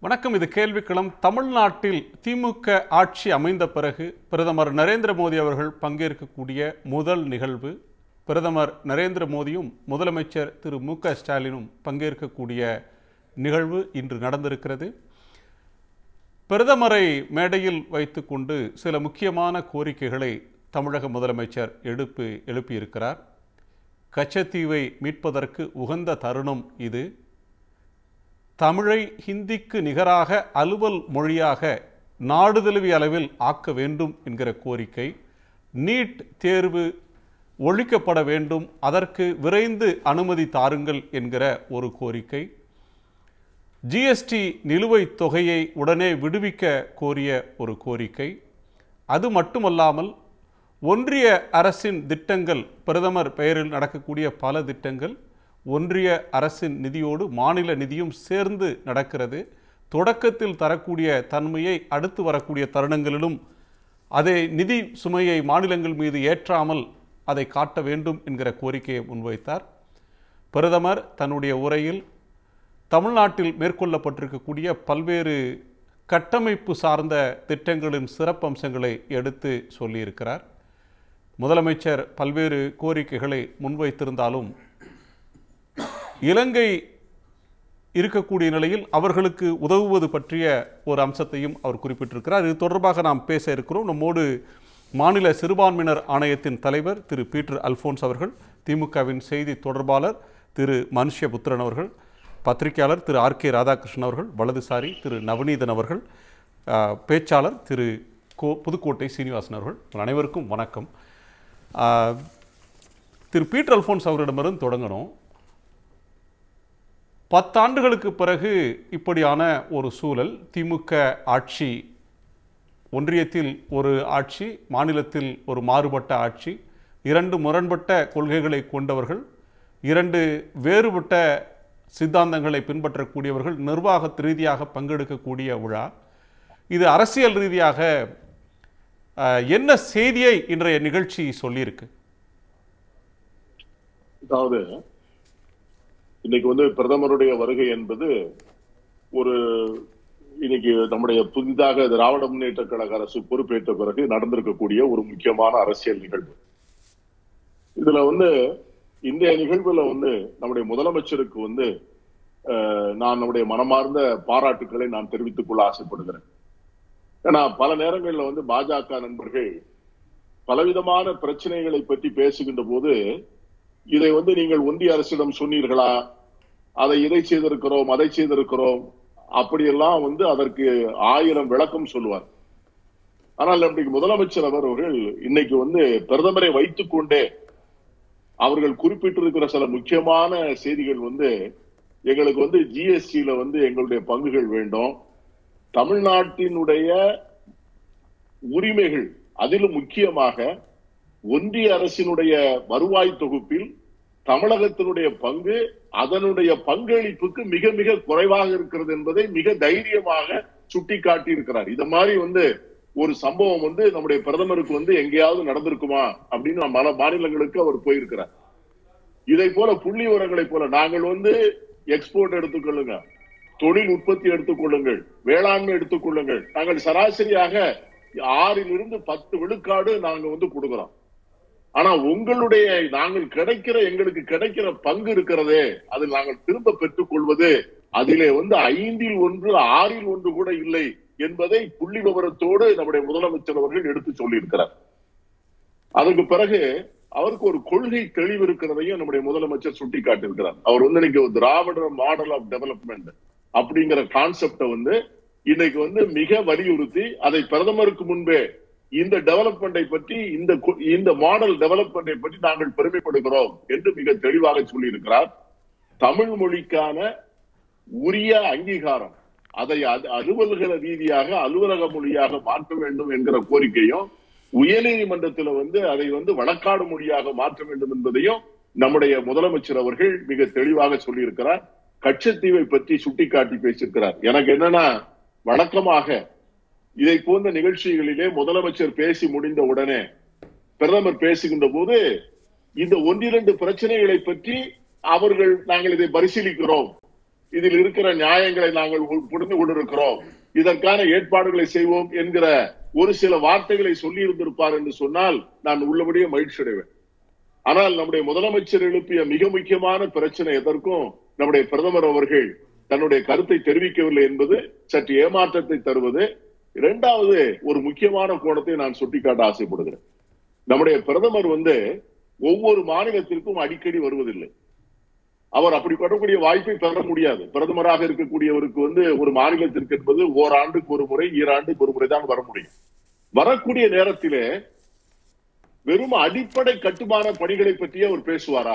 வணக்கம் இது கேள்விக்களம் தமிழ்நாட்டில் திமுக ஆட்சி அமைந்த பிறகு பிரதமர் நரேந்திர மோடி அவர்கள் பங்கேற்கக்கூடிய முதல் நிகழ்வு பிரதமர் நரேந்திர மோடியும் முதலமைச்சர் திரு மு க ஸ்டாலினும் பங்கேற்கக்கூடிய நிகழ்வு இன்று நடந்திருக்கிறது பிரதமரை மேடையில் வைத்துக்கொண்டு சில முக்கியமான கோரிக்கைகளை தமிழக முதலமைச்சர் எழுப்பி எழுப்பியிருக்கிறார் கச்சத்தீவை மீட்பதற்கு உகந்த தருணம் இது தமிழை ஹிந்திக்கு நிகராக அலுவல் மொழியாக நாடு தழுவிய அளவில் ஆக்க வேண்டும் என்கிற கோரிக்கை நீட் தேர்வு ஒழிக்கப்பட வேண்டும் அதற்கு விரைந்து அனுமதி தாருங்கள் என்கிற ஒரு கோரிக்கை ஜிஎஸ்டி நிலுவைத் தொகையை உடனே விடுவிக்க கோரிய ஒரு கோரிக்கை அது மட்டுமல்லாமல் ஒன்றிய அரசின் திட்டங்கள் பிரதமர் பெயரில் நடக்கக்கூடிய பல திட்டங்கள் ஒன்றிய அரசின் நிதியோடு மாநில நிதியும் சேர்ந்து நடக்கிறது தொடக்கத்தில் தரக்கூடிய தன்மையை அடுத்து வரக்கூடிய தருணங்களிலும் அதை நிதி சுமையை மாநிலங்கள் மீது ஏற்றாமல் அதை காட்ட வேண்டும் என்கிற கோரிக்கையை முன்வைத்தார் பிரதமர் தன்னுடைய உரையில் தமிழ்நாட்டில் மேற்கொள்ளப்பட்டிருக்கக்கூடிய பல்வேறு கட்டமைப்பு சார்ந்த திட்டங்களின் சிறப்பம்சங்களை எடுத்து சொல்லியிருக்கிறார் முதலமைச்சர் பல்வேறு கோரிக்கைகளை முன்வைத்திருந்தாலும் இலங்கை இருக்கக்கூடிய நிலையில் அவர்களுக்கு உதவுவது பற்றிய ஒரு அம்சத்தையும் அவர் குறிப்பிட்டிருக்கிறார் இது தொடர்பாக நாம் பேச இருக்கிறோம் நம்மோடு மாநில சிறுபான்மையினர் ஆணையத்தின் தலைவர் திரு பீட்டர் அல்போன்ஸ் அவர்கள் திமுகவின் செய்தி தொடர்பாளர் திரு மனுஷ்யபுத்திரன் அவர்கள் பத்திரிகையாளர் திரு ஆர் கே ராதாகிருஷ்ணன் அவர்கள் வலதுசாரி திரு நவநீதன் அவர்கள் ஆஹ், பேச்சாளர் திரு கோ புதுக்கோட்டை சீனிவாசன் அவர்கள் உங்கள் அனைவருக்கும் வணக்கம் ஆஹ், திரு பீட்டர் அல்போன்ஸ் அவரிடமிருந்து தொடங்கணும் பத்தாண்டுகளுக்கு பிறகு இப்படியான ஒரு சூழல் திமுக ஆட்சி ஒன்றியத்தில் ஒரு ஆட்சி மாநிலத்தில் ஒரு மாறுபட்ட ஆட்சி இரண்டு முரண்பட்ட கொள்கைகளை கொண்டவர்கள் இரண்டு வேறுபட்ட சித்தாந்தங்களை பின்பற்றக்கூடியவர்கள் நிர்வாக ரீதியாக பங்கெடுக்கக்கூடிய விழா இது அரசியல் ரீதியாக அஹ், என்ன செய்தியை இன்றைய நிகழ்ச்சி சொல்லியிருக்கு அதாவது இன்னைக்கு வந்து பிரதமருடைய வருகை என்பது ஒரு இன்னைக்கு நம்முடைய புதிதாக திராவிட முன்னேற்ற கழக அரசு பொறுப்பேற்ற பிறகு நடந்திருக்கக்கூடிய ஒரு முக்கியமான அரசியல் நிகழ்வு இதுல வந்து இந்த நிகழ்வுல வந்து நம்முடைய முதலமைச்சருக்கு வந்து அஹ், நான் நம்முடைய மனமார்ந்த பாராட்டுக்களை நான் தெரிவித்துக் கொள்ள ஆசைப்படுகிறேன் ஏன்னா பல நேரங்கள்ல வந்து பாஜக நண்பர்கள் பலவிதமான பிரச்சனைகளை பற்றி பேசுகின்ற போது இதை வந்து நீங்கள் ஒன்றிய அரசிடம் சொன்னீர்களா அதை இதை செய்திருக்கிறோம் அதை செய்திருக்கிறோம் அப்படியெல்லாம் வந்து அதற்கு ஆயிரம் விளக்கம் சொல்லுவார் ஆனால் இன்றைக்கு முதலமைச்சர் அவர்கள் இன்னைக்கு வந்து பிரதமரை வைத்துக் கொண்டே அவர்கள் குறிப்பிட்டிருக்கிற சில முக்கியமான செய்திகள் வந்து எங்களுக்கு வந்து ஜிஎஸ்டியில வந்து எங்களுடைய பங்குகள் வேண்டும் தமிழ்நாட்டினுடைய உரிமைகள் அதிலும் முக்கியமாக ஒன்றிய அரசினுடைய வருவாய் தொகுப்பில் தமிழகத்தினுடைய பங்கு அதனுடைய பங்களிப்புக்கு மிக மிக குறைவாக இருக்கிறது என்பதை மிக தைரியமாக சுட்டிக்காட்டி இருக்கிறார் இந்த மாதிரி வந்து ஒரு சம்பவம் வந்து நம்முடைய பிரதமருக்கு வந்து எங்கேயாவது நடந்திருக்குமா அப்படின்னு பல மாநிலங்களுக்கு அவர் போயிருக்கிறார் இதை போல புள்ளி விவரங்களை போல நாங்கள் வந்து எக்ஸ்போர்ட் எடுத்துக்கொள்ளுங்க தொழில் உற்பத்தி எடுத்துக்கொள்ளுங்கள் வேளாண்மை எடுத்துக்கொள்ளுங்கள் நாங்கள் சராசரியாக ஆறிலிருந்து பத்து விழுக்காடு நாங்க வந்து கொடுக்கிறோம் ஆனா உங்களுடைய நாங்கள் கிடைக்கிற எங்களுக்கு கிடைக்கிற பங்கு இருக்கிறதே அதில் நாங்கள் திரும்ப பெற்றுக் கொள்வது அதிலே வந்து ஐந்தில் ஒன்று ஆறில் ஒன்று கூட இல்லை என்பதை புள்ளி விவரத்தோடு நம்முடைய முதலமைச்சர் அவர்கள் எடுத்து சொல்லியிருக்கிறார் அதற்கு பிறகு அவருக்கு ஒரு கொள்கை தெளிவு இருக்கிறதையும் நம்முடைய முதலமைச்சர் சுட்டிக்காட்டியிருக்கிறார் அவர் வந்து இன்னைக்கு ஒரு திராவிட மாடல் ஆஃப் டெவலப்மெண்ட் அப்படிங்கிற கான்செப்டை வந்து இன்னைக்கு வந்து மிக வலியுறுத்தி அதை பிரதமருக்கு முன்பே இந்த டெவலப்மெண்டை பற்றி இந்த கு- இந்த மாடல் டெவலப்மெண்டை பற்றி நாங்கள் பெருமைப்படுகிறோம் என்று மிக தெளிவாக சொல்லியிருக்கிறார் தமிழ் மொழிக்கான உரிய அங்கீகாரம் அதை அது- அலுவல்கள ரீதியாக அலுவலக மொழியாக மாற்ற வேண்டும் என்கிற கோரிக்கையும் உயர்நீதிமன்றத்தில் வந்து அதை வந்து வழக்காடு மொழியாக மாற்ற வேண்டும் என்பதையும் நம்முடைய முதலமைச்சர் அவர்கள் மிக தெளிவாக சொல்லியிருக்கிறார் கச்சத்தீவை பற்றி சுட்டிக்காட்டி பேசியிருக்கிறார் எனக்கு என்னன்னா வழக்கமாக இதை போன்ற நிகழ்ச்சிகளிலே முதலமைச்சர் பேசி முடிந்த உடனே பிரதமர் பேசுகின்ற போது இந்த ஒன்றிரண்டு பிரச்சனைகளை பற்றி அவர்கள் நாங்கள் இதை பரிசீலிக்கிறோம் இதில் இருக்கிற நியாயங்களை நாங்கள் உ- புரிந்து கொண்டிருக்கிறோம் இதற்கான ஏற்பாடுகளை செய்வோம் என்கிற ஒரு சில வார்த்தைகளை சொல்லி இருந்திருப்பார் என்று சொன்னால் நான் உள்ளபடியே மகிழ்ச்சி அடைவேன் ஆனால் நம்முடைய முதலமைச்சர் எழுப்பிய மிக முக்கியமான பிரச்சனை எதற்கும் நம்முடைய பிரதமர் அவர்கள் தன்னுடைய கருத்தை தெரிவிக்கவில்லை என்பது சற்று ஏமாற்றத்தை தருவது இரண்டாவது ஒரு முக்கியமான கோணத்தை நான் சுட்டிக்காட்ட ஆசைப்படுகிறேன் நம்முடைய பிரதமர் வந்து ஒவ்வொரு மாநிலத்திற்கும் அடிக்கடி வருவதில்லை அவர் அப்படி வரக்கூடிய வாய்ப்பை பெற முடியாது பிரதமராக இருக்கக்கூடியவருக்கு வந்து ஒரு மாநிலத்திற்கு என்பது ஓராண்டுக்கு ஒரு முறை ஈராண்டுக்கு ஒரு முறை தான் வர முடியும் வரக்கூடிய நேரத்திலே வெறும் அடிப்படை கட்டுமான பணிகளை பற்றியே அவர் பேசுவாரா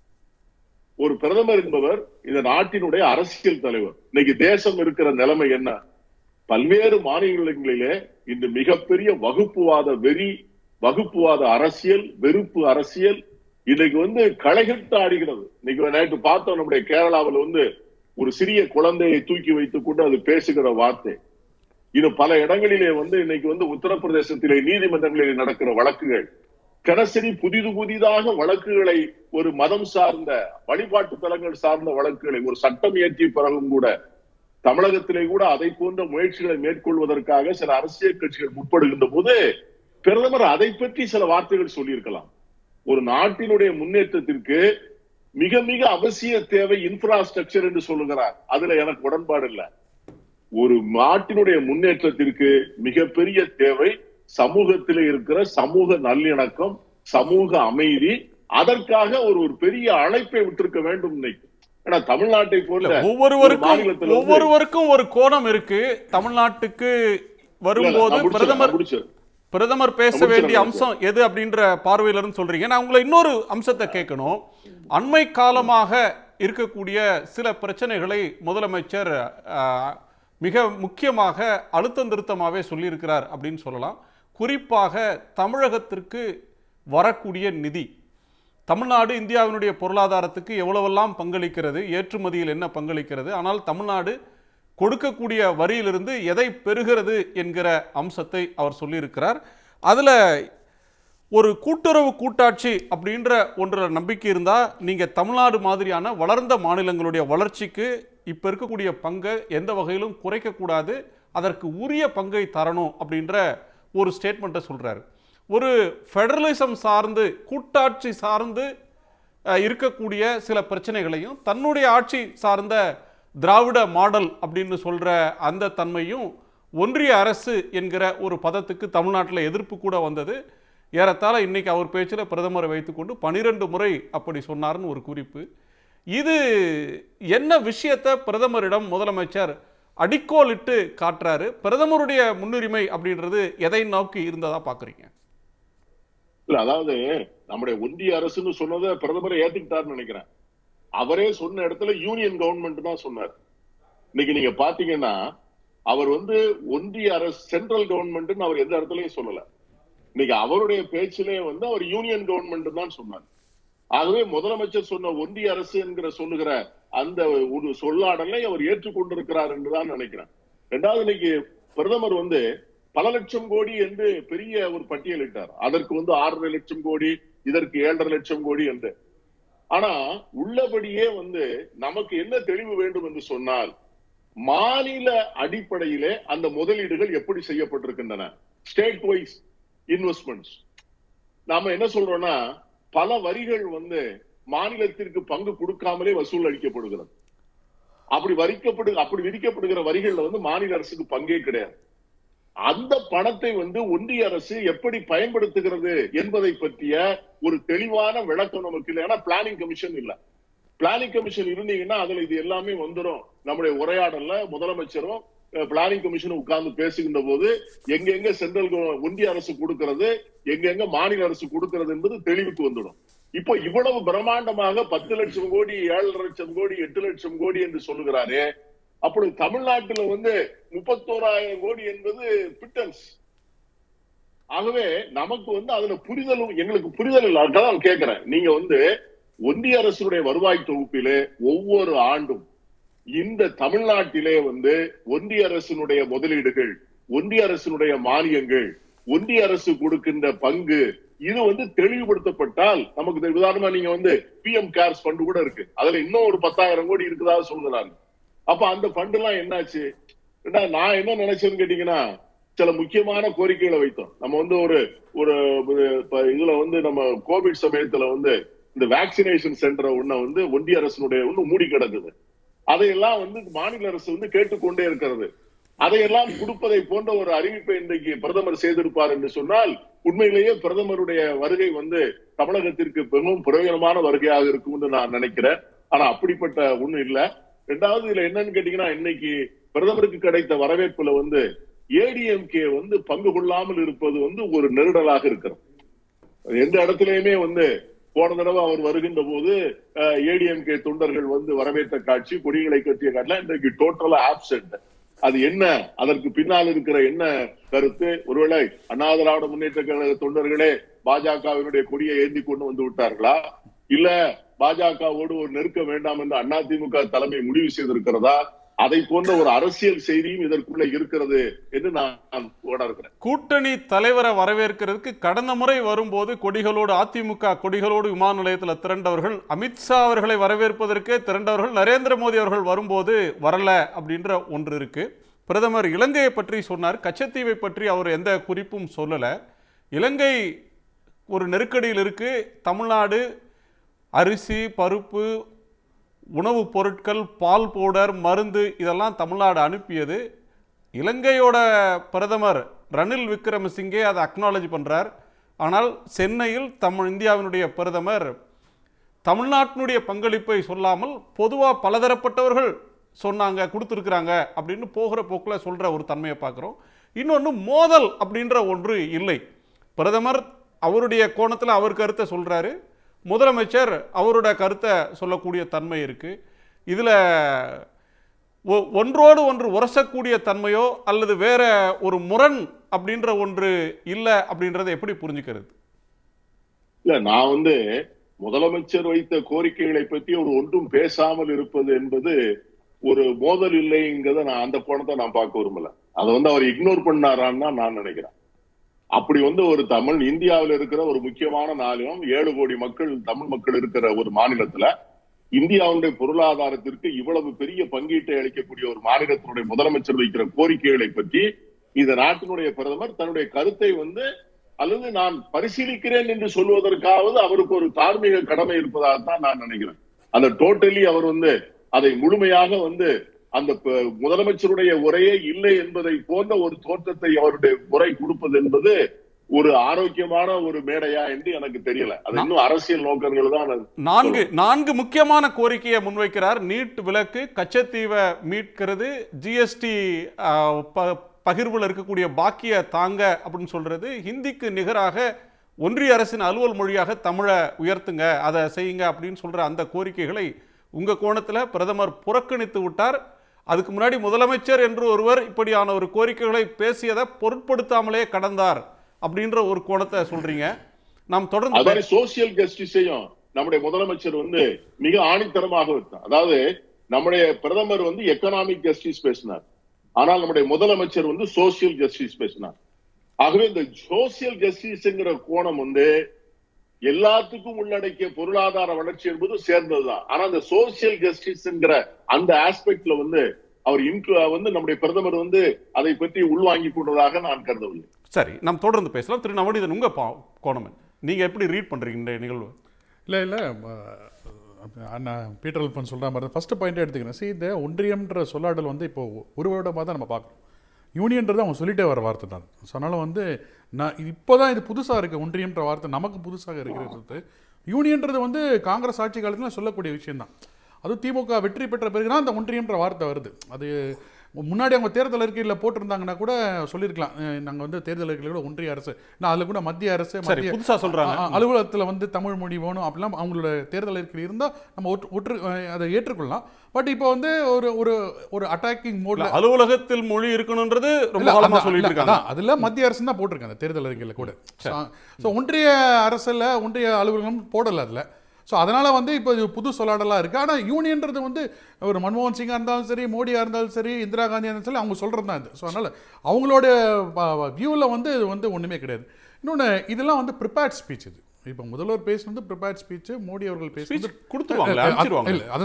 ஒரு பிரதமர் என்பவர் இந்த நாட்டினுடைய அரசியல் தலைவர் இன்னைக்கு தேசம் இருக்கிற நிலைமை என்ன பல்வேறு மாநிலங்களிலே இந்த மிகப்பெரிய வகுப்புவாத வெறி வகுப்புவாத அரசியல் வெறுப்பு அரசியல் இன்னைக்கு வந்து களைகட்டு ஆடுகிறது இன்னைக்கு நேற்று பார்த்தோம் நம்முடைய கேரளாவில் வந்து ஒரு சிறிய குழந்தையை தூக்கி வைத்துக் கொண்டு அது பேசுகிற வார்த்தை இது பல இடங்களிலே வந்து இன்னைக்கு வந்து உத்தரப்பிரதேசத்திலே நீதிமன்றங்களிலே நடக்கிற வழக்குகள் தினசரி புதிது புதிதாக வழக்குகளை ஒரு மதம் சார்ந்த வழிபாட்டு தலங்கள் சார்ந்த வழக்குகளை ஒரு சட்டம் இயற்றிய பிறகும் கூட தமிழகத்திலே கூட அதை போன்ற முயற்சிகளை மேற்கொள்வதற்காக சில அரசியல் கட்சிகள் முற்படுகின்ற போது பிரதமர் அதை பற்றி சில வார்த்தைகள் சொல்லியிருக்கலாம் ஒரு நாட்டினுடைய முன்னேற்றத்திற்கு மிக மிக அவசிய தேவை இன்ஃப்ராஸ்ட்ரக்சர் என்று சொல்லுகிறார் அதுல எனக்கு உடன்பாடு இல்லை ஒரு நாட்டினுடைய முன்னேற்றத்திற்கு மிகப்பெரிய தேவை சமூகத்திலே இருக்கிற சமூக நல்லிணக்கம் சமூக அமைதி அதற்காக ஒரு ஒரு பெரிய அழைப்பை விட்டிருக்க வேண்டும் இன்னைக்கு ஏன்னா தமிழ்நாட்டை போல ஒரு ஒவ்வொருவருக்கும் மாநிலத்துல வந்து- ஒவ்வொருவருக்கும் ஒரு கோணம் இருக்கு தமிழ்நாட்டுக்கு வரும்போது நான் முடிச்சிடுறேன், பிரதமர் நான் முடிச்சிடுறேன். பிரதமர் பேச முடிச்சிடுறேன், வேண்டிய முடிச்சிடுறேன். அம்சம் எது அப்படின்ற பார்வையில இருந்து சொல்றீங்க நான் உங்களை இன்னொரு அம்சத்தை கேட்கணும் அண்மை காலமாக இருக்கக்கூடிய சில பிரச்சனைகளை முதலமைச்சர் ஆஹ், மிக முக்கியமாக அழுத்தம் திருத்தமாகவே சொல்லியிருக்கிறார் அப்படின்னு சொல்லலாம் குறிப்பாக தமிழகத்திற்கு வரக்கூடிய நிதி தமிழ்நாடு இந்தியாவினுடைய பொருளாதாரத்துக்கு எவ்வளவெல்லாம் பங்களிக்கிறது ஏற்றுமதியில் என்ன பங்களிக்கிறது ஆனால் தமிழ்நாடு கொடுக்கக்கூடிய வரியிலிருந்து எதை பெறுகிறது என்கிற அம்சத்தை அவர் சொல்லியிருக்கிறார் அதில் ஒரு கூட்டுறவு கூட்டாட்சி அப்படின்ற ஒன்ற நம்பிக்கை இருந்தால் நீங்கள் தமிழ்நாடு மாதிரியான வளர்ந்த மாநிலங்களுடைய வளர்ச்சிக்கு இப்போ இருக்கக்கூடிய பங்கை எந்த வகையிலும் குறைக்கக்கூடாது அதற்கு உரிய பங்கை தரணும் அப்படின்ற ஒரு ஸ்டேட்மெண்ட்டை சொல்கிறாரு ஒரு ஃபெடரலிசம் சார்ந்து கூட்டாட்சி சார்ந்து அஹ், இருக்கக்கூடிய சில பிரச்சனைகளையும் தன்னுடைய ஆட்சி சார்ந்த திராவிட மாடல் அப்படின்னு சொல்கிற அந்த தன்மையும் ஒன்றிய அரசு என்கிற ஒரு பதத்துக்கு தமிழ்நாட்டில் எதிர்ப்பு கூட வந்தது ஏறத்தாழ இன்னைக்கு அவர் பேச்சில் பிரதமரை வைத்துக்கொண்டு பனிரெண்டு முறை அப்படி சொன்னார்னு ஒரு குறிப்பு இது என்ன விஷயத்தை பிரதமரிடம் முதலமைச்சர் அடிக்கோலிட்டு காட்டுறாரு பிரதமருடைய முன்னுரிமை அப்படின்றது எதை நோக்கி இருந்ததா பார்க்குறீங்க இல்ல அதாவது நம்முடைய ஒன்றிய அரசுன்னு சொன்னதை பிரதமரை ஏத்துக்கிட்டாருன்னு நினைக்கிறேன் அவரே சொன்ன இடத்துல யூனியன் கவர்மெண்ட் தான் சொன்னார் இன்னைக்கு நீங்க பாத்தீங்கன்னா அவர் வந்து ஒன்றிய அரசு சென்ட்ரல் கவர்மெண்ட்னு அவர் எந்த இடத்துலயும் சொல்லல இன்னைக்கு அவருடைய பேச்சிலே வந்து அவர் யூனியன் கவர்மெண்ட் தான் சொன்னார் ஆகவே முதலமைச்சர் சொன்ன ஒன்றிய அரசு என்கிற சொல்லுகிற அந்த ஒரு சொல்லாடலை அவர் ஏற்றுக்கொண்டிருக்கிறார் என்றுதான் நினைக்கிறேன் ரெண்டாவது இன்னைக்கு பிரதமர் வந்து பல லட்சம் கோடி என்று பெரிய ஒரு பட்டியலிட்டார் அதற்கு வந்து ஆறரை லட்சம் கோடி இதற்கு ஏழரை லட்சம் கோடி என்று ஆனா உள்ளபடியே வந்து நமக்கு என்ன தெளிவு வேண்டும் என்று சொன்னால் மாநில அடிப்படையிலே அந்த முதலீடுகள் எப்படி செய்யப்பட்டிருக்கின்றன ஸ்டேட் வைஸ் இன்வெஸ்ட்மெண்ட்ஸ் நாம என்ன சொல்றோம்னா பல வரிகள் வந்து மாநிலத்திற்கு பங்கு கொடுக்காமலே வசூல் அளிக்கப்படுகிறது அப்படி வரிக்கப்படு அப்படி விதிக்கப்படுகிற வரிகள்ல வந்து மாநில அரசுக்கு பங்கே கிடையாது அந்த பணத்தை வந்து ஒன்றிய அரசு எப்படி பயன்படுத்துகிறது என்பதை பற்றிய ஒரு தெளிவான விளக்கம் நமக்கு இல்லை ஏன்னா பிளானிங் கமிஷன் இல்ல பிளானிங் கமிஷன் இருந்தீங்கன்னா அதுல இது எல்லாமே வந்துடும் நம்முடைய உரையாடல்ல முதலமைச்சரும் பிளானிங் கமிஷன் உட்கார்ந்து பேசுகின்ற போது எங்க எங்க சென்ட்ரல் ஒன்றிய அரசு கொடுக்கிறது எங்க எங்க மாநில அரசு கொடுக்கிறது என்பது தெளிவுக்கு வந்துடும் இப்போ இவ்வளவு பிரம்மாண்டமாக பத்து லட்சம் கோடி ஏழரை லட்சம் கோடி எட்டு லட்சம் கோடி என்று சொல்லுகிறாரே அப்படி தமிழ்நாட்டுல வந்து முப்பத்தோராயிரம் கோடி என்பது பிட்டன்ஸ் ஆகவே நமக்கு வந்து அதுல புரிதலும் எங்களுக்கு புரிதல் இல்லை அதான் கேட்கிறேன் நீங்க வந்து ஒன்றிய அரசுடைய வருவாய் தொகுப்பிலே ஒவ்வொரு ஆண்டும் இந்த தமிழ்நாட்டிலே வந்து ஒன்றிய அரசினுடைய முதலீடுகள் ஒன்றிய அரசினுடைய மானியங்கள் ஒன்றிய அரசு கொடுக்கின்ற பங்கு இது வந்து தெளிவுபடுத்தப்பட்டால் நமக்கு தெ- உதாரணமா நீங்க வந்து பிஎம் கேர்ஸ் ஃபண்ட் கூட இருக்கு அதுல இன்னும் ஒரு பத்தாயிரம் கோடி இருக்குதா சொல்கிறாங்க அப்ப அந்த ஃபண்ட் எல்லாம் என்னாச்சு ஏண்டா, நான் என்ன நினைச்சேன்னு கேட்டீங்கன்னா சில முக்கியமான கோரிக்கைகளை வைத்தோம் நம்ம வந்து ஒரு ஒரு ஒரு இப்ப இதுல வந்து நம்ம கோவிட் சமயத்துல வந்து இந்த வேக்சினேஷன் சென்டரை ஒண்ண வந்து ஒன்றிய அரசினுடைய ஒண்ணு மூடி கிடக்குது அதையெல்லாம் வந்து மாநில அரசு வந்து கேட்டுக்கொண்டே இருக்கிறது அதையெல்லாம் கொடுப்பதை போன்ற ஒரு அறிவிப்பை இன்றைக்கு பிரதமர் செய்திருப்பார் என்று சொன்னால் உண்மையிலேயே பிரதமருடைய வருகை வந்து தமிழகத்திற்கு மிகவும் பிரயோஜனமான வருகையாக இருக்கும் என்று நான் நினைக்கிறேன் ஆனா அப்படிப்பட்ட ஒண்ணு இல்ல ரெண்டாவது இதுல என்னன்னு கேட்டீங்கன்னா இன்னைக்கு பிரதமருக்கு கிடைத்த வரவேற்புல வந்து ஏடிஎம்கே வந்து பங்கு கொள்ளாமல் இருப்பது வந்து ஒரு நெருடலாக இருக்கிறது எந்த இடத்துலயுமே வந்து போன தடவை அவர் வருகின்ற போது ஏடிஎம்கே தொண்டர்கள் வந்து வரவேற்ற காட்சி கொடிகளை கட்டிய காட்டல இன்றைக்கு டோட்டலா ஆப்சென்ட் அது என்ன அதற்கு பின்னால் இருக்கிற என்ன கருத்து ஒருவேளை அண்ணா திராவிட முன்னேற்ற கழக தொண்டர்களே பாஜகவினுடைய கொடியை ஏந்தி கொண்டு வந்து விட்டார்களா இல்ல பாஜகவோடு ஒரு நெருக்கம் வேண்டாம் என்று அதிமுக தலைமை முடிவு செய்திருக்கிறதா அதை போன்ற ஒரு அரசியல் செய்தியும் இதற்குள்ள இருக்கிறது என்று நான் உணர்கிறேன் கூட்டணி தலைவரை வரவேற்கிறதுக்கு கடந்த முறை வரும்போது கொடிகளோடு அதிமுக கொடிகளோடு விமான நிலையத்தில் திரண்டவர்கள் அமித்ஷா அவர்களை வரவேற்பதற்கே திரண்டவர்கள் நரேந்திர மோடி அவர்கள் வரும்போது வரல அப்படின்ற ஒன்று இருக்கு பிரதமர் இலங்கையை பற்றி சொன்னார் கச்சத்தீவை பற்றி அவர் எந்த குறிப்பும் சொல்லலை இலங்கை ஒரு நெருக்கடியில் இருக்கு தமிழ்நாடு அரிசி பருப்பு உணவுப் பொருட்கள் பால் பவுடர் மருந்து இதெல்லாம் தமிழ்நாடு அனுப்பியது இலங்கையோட பிரதமர் ரணில் விக்ரமசிங்கே அதை அக்னாலஜ் பண்றார் ஆனால் சென்னையில் தமிழ் இந்தியாவினுடைய பிரதமர் தமிழ்நாட்டினுடைய பங்களிப்பை சொல்லாமல் பொதுவாக பலதரப்பட்டவர்கள் சொன்னாங்க கொடுத்துருக்குறாங்க அப்படின்னு போகிற போக்கில் சொல்கிற ஒரு தன்மையை பார்க்குறோம் இன்னொன்று மோதல் அப்படின்ற ஒன்று இல்லை பிரதமர் அவருடைய கோணத்தில் அவர் கருத்தை சொல்கிறாரு முதலமைச்சர் அவரோட கருத்தை சொல்லக்கூடிய தன்மை இருக்குது இதில் ஒ- ஒன்றோடு ஒன்று உரசக்கூடிய தன்மையோ அல்லது வேற ஒரு முரண் அப்படின்ற ஒன்று இல்லை அப்படின்றத எப்படி புரிஞ்சுக்கிறது இல்ல நான் வந்து முதலமைச்சர் வைத்த கோரிக்கைகளை பற்றி ஒரு ஒன்றும் பேசாமல் இருப்பது என்பது ஒரு மோதல் இல்லைங்கிறத நான் அந்த கோணத்தை நான் பார்க்க விரும்பல அதை வந்து அவர் இக்னோர் பண்ணாரான்னு தான் நான் நினைக்கிறேன் அப்படி வந்து ஒரு தமிழ் இந்தியாவில் இருக்கிற ஒரு முக்கியமான மாநிலம் ஏழு கோடி மக்கள் தமிழ் மக்கள் இருக்கிற ஒரு மாநிலத்துல இந்தியாவுடைய பொருளாதாரத்திற்கு இவ்வளவு பெரிய பங்கீட்டை அளிக்கக்கூடிய ஒரு மாநிலத்தினுடைய முதலமைச்சர் வைக்கிற கோரிக்கைகளை பற்றி இந்த நாட்டினுடைய பிரதமர் தன்னுடைய கருத்தை வந்து அல்லது நான் பரிசீலிக்கிறேன் என்று சொல்வதற்காவது அவருக்கு ஒரு தார்மீக கடமை இருப்பதாகத்தான் நான் நினைக்கிறேன் அந்த டோட்டலி அவர் வந்து அதை முழுமையாக வந்து அந்த ப- முதலமைச்சருடைய உரையே இல்லை என்பதை போன்ற ஒரு தோற்றத்தை அவருடைய உரை கொடுப்பது என்பது ஒரு ஆரோக்கியமான ஒரு மேடையா என்று எனக்கு தெரியல அது இன்னும் அரசியல் நோக்கங்கள் தான் அது. நான்கு நான்கு முக்கியமான கோரிக்கையை முன்வைக்கிறார் நீட் விலக்கு கச்சத்தீவை மீட்கிறது ஜிஎஸ்டி பகிர்வில் இருக்கக்கூடிய பாக்கிய தாங்க அப்படின்னு சொல்றது ஹிந்திக்கு நிகராக ஒன்றிய அரசின் அலுவல் மொழியாக தமிழை உயர்த்துங்க அதை செய்யுங்க அப்படின்னு சொல்ற அந்த கோரிக்கைகளை உங்க கோணத்துல பிரதமர் புறக்கணித்து விட்டார் அதுக்கு முன்னாடி முதலமைச்சர் என்று ஒருவர் இப்படியான ஒரு கோரிக்கைகளை பேசியதை பொருட்படுத்தாமலே கடந்தார் அப்படின்ற ஒரு கோணத்தை சொல்றீங்க நாம் தொடர்ந்து அதே சோசியல் ஜஸ்டிஸையும் நம்முடைய முதலமைச்சர் வந்து மிக ஆணித்தரமாக வைத்தார் அதாவது நம்முடைய பிரதமர் வந்து எக்கனாமிக் ஜஸ்டிஸ் பேசினார் ஆனால் நம்முடைய முதலமைச்சர் வந்து சோசியல் ஜஸ்டிஸ் பேசினார் ஆகவே இந்த சோசியல் ஜஸ்டிஸ்ங்கிற கோணம் வந்து எல்லாத்துக்கும் உள்ளடக்கிய பொருளாதார வளர்ச்சி என்பது சேர்ந்ததுதான் ஆனா அந்த சோசியல் ஜஸ்டிஸ்ங்கிற அந்த ஆஸ்பெக்ட்ல வந்து அவர் இன்க்ளூ வந்து நம்முடைய பிரதமர் வந்து அதை பற்றி உள்வாங்கி கொண்டதாக நான் கருதவில்லை சரி நாம் தொடர்ந்து பேசலாம் திரு நவநீதன் உங்க பா- கோணம் என்ன? நீங்க எப்படி ரீட் பண்றீங்க இந்த நிகழ்வு இல்லை இல்லை அண்ணா பீட்டர் அல்ஃபன் சொல்கிற மாதிரி தான் ஃபஸ்ட்டு பாயிண்ட்டே எடுத்துக்கிறேன் see இந்த ஒன்றியம்ன்ற சொல்லாடல் வந்து இப்போ ஒரு வருடமாக தான் நம்ம பார்க்குறோம் யூனியன்றது அவங்க சொல்லிட்டே வர வார்த்தை தான் ஸோ அதனால் வந்து நான் இப்போ தான் இது புதுசாக இருக்குது ஒன்றியம்ன்ற வார்த்தை நமக்கு புதுசாக இருக்கிறது யூனியன்றது வந்து காங்கிரஸ் ஆட்சி காலத்தில் சொல்லக்கூடிய விஷயம்தான் அதுவும் திமுக வெற்றி பெற்ற பிறகு தான் அந்த ஒன்றியம்ன்ற வார்த்தை வருது அது முன்னாடி அவங்க தேர்தல் அறிக்கையில் போட்டிருந்தாங்கன்னா கூட சொல்லியிருக்கலாம் நாங்கள் வந்து தேர்தல் அறிக்கையில் கூட ஒன்றிய அரசு நான் அதில் கூட மத்திய அரசு சரி மத்திய புதுசா சொல்றாங்க அ- அ- அலுவலகத்துல வந்து தமிழ் மொழி வேணும் அப்படிலாம் அவங்களோட தேர்தல் அறிக்கையில் இருந்தால் நம்ம ஒற்று ஒற்று அஹ் அதை ஏற்றுக்கொள்ளலாம் பட் இப்போ வந்து ஒரு ஒரு ஒரு அட்டாக்கிங் மோட்ல இல்ல, அலுவலகத்தில் மொழி இருக்கணும்ன்றது ரொம்ப காலமா சொல்லிட்டு இருக்காங்க அதுல மத்திய அரசு தான் போட்டிருக்காங்க அந்த தேர்தல் அறிக்கையில் கூட ஸோ ஒன்றிய அரசுல ஒன்றிய அலுவலகம் போடல அதுல ஸோ அதனால வந்து இப்போ இது புது சொல்லாடலாம் இருக்கு ஆனா யூனியன்றது வந்து ஒரு மன்மோகன் சிங்கா இருந்தாலும் சரி மோடியா இருந்தாலும் சரி இந்திரா காந்தியா இருந்தாலும் சரி அவங்க சொல்றது தான் இது ஸோ அதனால அவங்களோட வியூவில் வந்து இது வந்து ஒண்ணுமே கிடையாது இன்னொன்று இதெல்லாம் வந்து ப்ரிப்பேர்ட் ஸ்பீச் இது இப்போ முதல்வர் பேசுனது ப்ரிப்பேர்ட் ஸ்பீச் மோடி அவர்கள் பேசுனது Speech கொடுத்துருவாங்களே, இல்ல, அனுப்பிச்சிருவாங்களே. இல்ல அதுதான்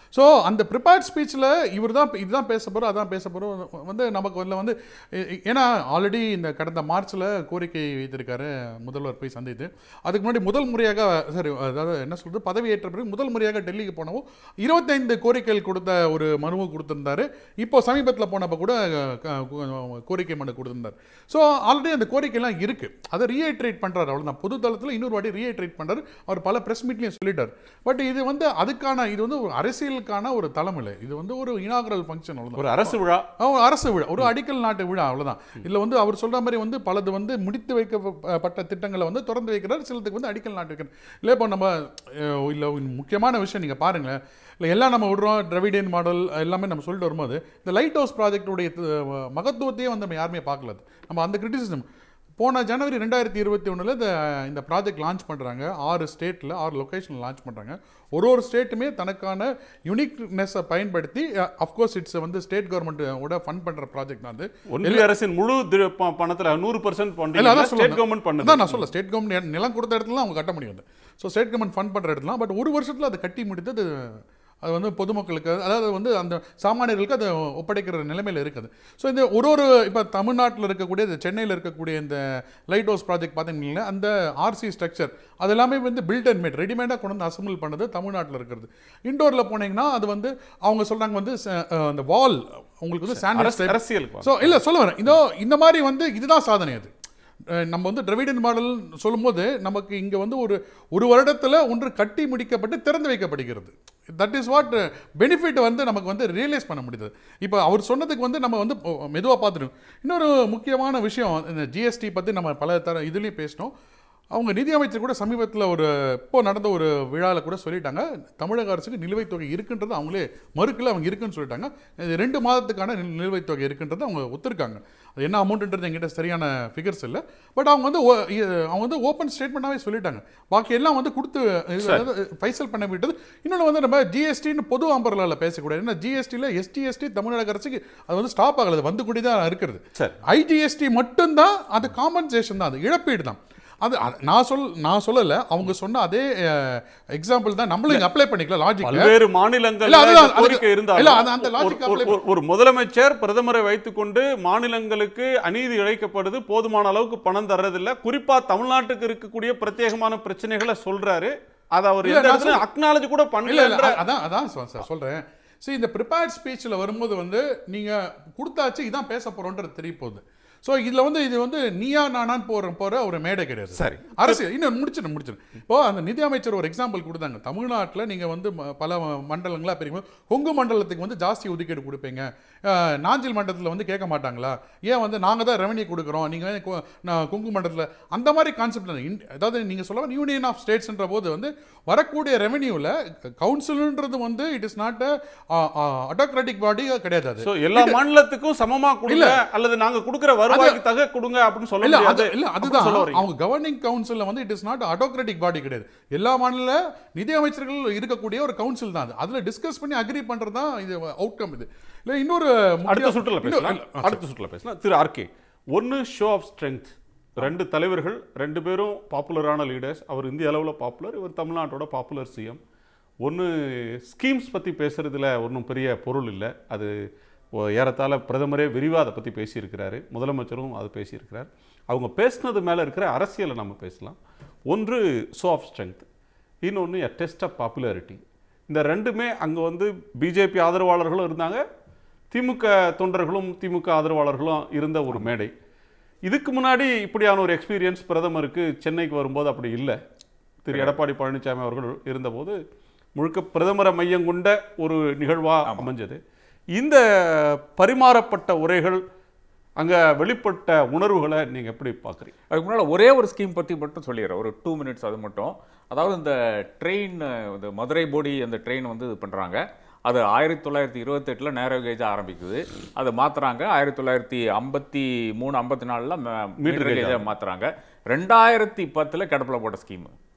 ஸோ அந்த ப்ரிப்பேர்ட் ஸ்பீச்சில் இவர் தான் இதுதான் பேச போகிறோம் அதான் பேச போகிறோம் வந்து நமக்கு அதில் வந்து ஏ- ஏன்னா ஆல்ரெடி இந்த கடந்த மார்ச்சில் கோரிக்கை வைத்திருக்காரு முதல்வர் போய் சந்தித்து அதுக்கு முன்னாடி முதல் முறையாக சரி அதாவது என்ன சொல்றது பதவியேற்ற பிறகு முதல் முறையாக டெல்லிக்கு போனவும் இருபத்தைந்து கோரிக்கைகள் கொடுத்த ஒரு மனுவை கொடுத்திருந்தாரு இப்போ சமீபத்தில் போனப்போ கூட க- க- கோரிக்கை மனு கொடுத்திருந்தார் ஸோ ஆல்ரெடி அந்த கோரிக்கைலாம் இருக்கு அதை ரீஐட்ரேட் பண்றாரு அவ்வளவுதான் பொது தளத்தில் இன்னொரு வாட்டி ரீஐட்ரேட் பண்றாரு அவர் பல பிரஸ் மீட்லையும் சொல்லிட்டார் பட் இது வந்து அதுக்கான இது வந்து ஒரு அரசியலுக்கான ஒரு தலைமை இது வந்து ஒரு இனாகரல் ஃபங்க்ஷன் அவ்வளவுதான் ஒரு அரசு விழா அவன் அரசு விழா ஒரு அடிக்கல் நாட்டு விழா அவ்வளவுதான் இதுல வந்து அவர் சொல்ற மாதிரி வந்து பலது வந்து முடித்து வைக்கப்பட்ட திட்டங்களை வந்து திறந்து வைக்கிறார் சிலதுக்கு வந்து அடிக்கல் நாட்டு வைக்கிறார் இல்லை இப்போ நம்ம அஹ், இல்ல ஒரு முக்கியமான விஷயம் நீங்க பாருங்களேன் இல்லை எல்லாம் நம்ம விடுறோம் டிரவிடியன் மாடல் எல்லாமே நம்ம சொல்லிட்டு வரும்போது இந்த லைட் ஹவுஸ் ப்ராஜெக்டுடைய மகத்துவத்தையே வந்து நம்ம யாருமே பார்க்கல அது. நம்ம அந்த கிரிட்டிசிசம் போன ஜனவரி ரெண்டாயிரத்தி இருபத்தி ஒண்ணுல இந்த இந்த ப்ராஜெக்ட் லான்ச் பண்றாங்க ஆறு ஸ்டேட்ல ஆறு லொகேஷனில் லான்ச் பண்றாங்க ஒரு ஒரு ஸ்டேட்டுமே தனக்கான யூனிக்னஸை பயன்படுத்தி அஃப்கோர்ஸ் இட்ஸ் வந்து ஸ்டேட் கவர்மெண்ட்டோட ஃபண்ட் பண்ற ப்ராஜெக்ட் தான் அது ஒன்றிய அரசின் முழு தி- ப- பணத்துல நூறு பர்சன்ட் இல்ல, அதான் ஸ்டேட் சொல்றேன். கவர்மெண்ட் பண்ணுது அதான் நான் சொல்ல ஸ்டேட் கவர்மெண்ட் நிலம் கொடுத்த இடத்துல அவங்க கட்ட முடியும் ஸோ ஸ்டேட் கவர்மெண்ட் ஃபண்ட் பண்ற இடத்துல பட் ஒரு வருஷத்துல அதை கட்டி முடித்து அது அது வந்து பொதுமக்களுக்கு அதாவது வந்து அந்த சாமானியர்களுக்கு அதை ஒப்படைக்கிற நிலைமையில இருக்குது ஸோ இந்த ஒரு ஒரு இப்போ தமிழ்நாட்டில் இருக்கக்கூடிய இந்த சென்னையில் இருக்கக்கூடிய இந்த லைட் ஹவுஸ் ப்ராஜெக்ட் பார்த்தீங்கன்னா அந்த ஆர்சி ஸ்ட்ரக்சர் அது எல்லாமே வந்து பில்ட் அண்ட் மேட் ரெடிமேடாக கொண்டு வந்து அசம்பிள் பண்ணது தமிழ்நாட்டில் இருக்கிறது இண்டோரில் போனீங்கன்னா அது வந்து அவங்க சொல்றாங்க வந்து ச- அஹ் அந்த வால் உங்களுக்கு வந்து சாண்ட்விச் அரசு- அரசியலுக்கு ஸோ இல்லை சொல்ல வரேன் இதோ இந்த மாதிரி வந்து இதுதான் சாதனை அது அஹ் நம்ம வந்து திராவிடன் மாடல் சொல்லும்போது நமக்கு இங்கே வந்து ஒரு ஒரு வருடத்தில் ஒன்று கட்டி முடிக்கப்பட்டு திறந்து வைக்கப்படுகிறது தட் இஸ் வாட் பெனிஃபிட் வந்து நமக்கு வந்து ரியலைஸ் பண்ண முடியுது இப்போ அவர் சொன்னதுக்கு வந்து நம்ம வந்து மெதுவாக பார்த்துட்டோம் இன்னொரு முக்கியமான விஷயம் இந்த ஜிஎஸ்டி பற்றி நம்ம பல தர இதுலேயும் பேசினோம் அவங்க நிதியமைச்சர் கூட சமீபத்தில் ஒரு இப்போ நடந்த ஒரு விழாவில் கூட சொல்லிட்டாங்க தமிழக அரசுக்கு நிலுவைத் தொகை இருக்குன்றது அவங்களே மறுக்கல அவங்க இருக்குன்னு சொல்லிட்டாங்க இது ரெண்டு மாதத்துக்கான நில்- நிலுவைத் தொகை இருக்குன்றது அவங்க ஒத்துருக்காங்க அது என்ன அமௌண்ட்ன்றது எங்கிட்ட சரியான ஃபிகர்ஸ் இல்லை பட் அவங்க வந்து ஓ- இ- அவங்க வந்து ஓப்பன் ஸ்டேட்மெண்ட்டாகவே சொல்லிட்டாங்க பாக்கி எல்லாம் வந்து கொடுத்து இது அதாவது ஃபைசல் பண்ண விட்டது இன்னொன்று வந்து நம்ம ஜிஎஸ்டின்னு பொது அம்பர்லாவில் பேசக்கூடாது ஏன்னா ஜிஎஸ்டியில் எஸ்டிஎஸ்டி தமிழக அரசுக்கு அது வந்து ஸ்டாப் ஆகல அது வந்து கூடி தான் இருக்கிறது சரி. ஐஜிஎஸ்டி மட்டும்தான் அது காம்பன்சேஷன் தான் அது இழப்பீடு தான் அது அது- நான் சொல் நான் சொல்லல அவங்க சொன்ன அதே எக்ஸாம்பிள் தான் நம்மளும் இங்க அப்ளை பண்ணிக்கலாம் லாஜிக் பல்வேறு மாநிலங்கள் இல்ல, அதுதான், கோரிக்கை அதுக்கு- இருந்தாலும் இல்ல, அது அந்த logic ஒரு- apply ஒரு- ஒரு முதலமைச்சர் பிரதமரை வைத்துக்கொண்டு மாநிலங்களுக்கு அநீதி இழைக்கப்படுது போதுமான அளவுக்கு பணம் தர்றதில்ல குறிப்பா தமிழ்நாட்டுக்கு இருக்கக்கூடிய பிரத்யேகமான பிரச்சனைகளை சொல்றாரு அதை அவர் இல்ல, எந்த நான் இடத்துல அக்னாலஜ் கூட இல்ல இல்ல பண்ணல அ- அதான் அதான் சொ- சொ- சொல்றேன் சரி இந்த ப்ரிப்பேர்ட் ஸ்பீச்சில் வரும்போது வந்து நீங்க கொடுத்தாச்சு இதான் பேச போறோன்றது தெரிய போகுது ஸோ இதுல வந்து இது வந்து நீயா நானான்னு போற போற ஒரு மேடை கிடையாது சரி. அரசியல் இன்னும் முடிச்சிடும் முடிச்சிடும் இப்போ அந்த நிதி அமைச்சர் ஒரு எக்ஸாம்பிள் கொடுத்தாங்க தமிழ்நாட்டுல நீங்க வந்து ம- பல மண்டலங்களா பிரிக்கும் கொங்கு மண்டலத்துக்கு வந்து ஜாஸ்தி ஒதுக்கீடு கொடுப்பீங்க அஹ், நாஞ்சில் மண்டலத்துல வந்து கேட்க மாட்டாங்களா ஏன் வந்து நாங்க தான் ரெவன்யூ கொடுக்குறோம் நீங்க வந்து கொ- நான் கொங்கு மண்டலத்துல அந்த மாதிரி கான்செப்ட் அதாவது நீங்க சொல்ல யூனியன் ஆஃப் ஸ்டேட்ஸ்ன்ற போது வந்து வரக்கூடிய ரெவன்யூல கவுன்சில்ன்றது வந்து it is not autocratic body கிடையாது அது சோ எல்லா மாநிலத்துக்கும் சமமா கொடுங்க அல்லது நாங்க கொடுக்கிற வருவாய்க்கு தக கொடுங்க அப்படின்னு சொல்ல இல்ல அது முடியாது இல்ல அப்படி அதுதான் சொல்ல வரீங்க. அவங்க கவர்னிங் கவுன்சில்ல வந்து it is not autocratic body கிடையாது எல்லா மாநில நிதி அமைச்சர்கள் இருக்கக்கூடிய ஒரு கவுன்சில் தான் அது அதுல டிஸ்கஸ் பண்ணி அக்ரி பண்றது தான் இது அவுட்கம் இது இல்ல இன்னொரு அடுத்த முக்கிய- சுற்றுல இன்னொரு- பேசலாம் இல்ல, அடுத்த சுற்றுல பேசலாம் திரு ஆர்கே ஒன்னு ஷோ ஆஃப் ஸ்ட்ரென்த் ரெண்டு தலைவர்கள் ரெண்டு பேரும் பாப்புலரான லீடர்ஸ் அவர் இந்திய அளவில் பாப்புலர் இவர் தமிழ்நாட்டோட பாப்புலர் சிஎம் ஒன்று ஸ்கீம்ஸ் பற்றி பேசுறதுல ஒன்றும் பெரிய பொருள் இல்லை அது ஒ- ஏறத்தாழ பிரதமரே விரிவாக அதை பற்றி பேசியிருக்கிறாரு முதலமைச்சரும் அது பேசியிருக்கிறார் அவங்க பேசுனது மேலே இருக்கிற அரசியலை நம்ம பேசலாம் ஒன்று ஷோ ஆஃப் ஸ்ட்ரென்த் இன்னொன்று எ டெஸ்ட் ஆஃப் பாப்புலாரிட்டி இந்த ரெண்டுமே அங்கே வந்து பிஜேபி ஆதரவாளர்களும் இருந்தாங்க திமுக தொண்டர்களும் திமுக ஆதரவாளர்களும் இருந்த ஒரு மேடை இதுக்கு முன்னாடி இப்படியான ஒரு எக்ஸ்பீரியன்ஸ் பிரதமருக்கு சென்னைக்கு வரும்போது அப்படி இல்லை திரு எடப்பாடி பழனிசாமி அவர்கள் இருந்தபோது முழுக்க பிரதமரை மையம் கொண்ட ஒரு நிகழ்வா அமைஞ்சது இந்த பரிமாறப்பட்ட உரைகள் அங்க வெளிப்பட்ட உணர்வுகளை நீங்க எப்படி பார்க்குறீங்க அதுக்கு முன்னால் ஒரே ஒரு ஸ்கீம் பற்றி மட்டும் சொல்லிடுறேன் ஒரு டூ மினிட்ஸ் அது மட்டும் அதாவது இந்த ட்ரெயின் இந்த மதுரை போடி அந்த ட்ரெயின் வந்து இது பண்ணுறாங்க அது ஆயிரத்தி தொள்ளாயிரத்தி இருபத்தெட்டில் நேரோ கேஜாக ஆரம்பிக்குது அதை மாற்றுறாங்க ஆயிரத்தி தொள்ளாயிரத்தி ஐம்பத்தி மூணு ஐம்பத்தி நாலில் மீட்டர் கேஜாக மாற்றுறாங்க ரெண்டாயிரத்தி பத்தில் கிடப்பில் போட்ட ஸ்கீமு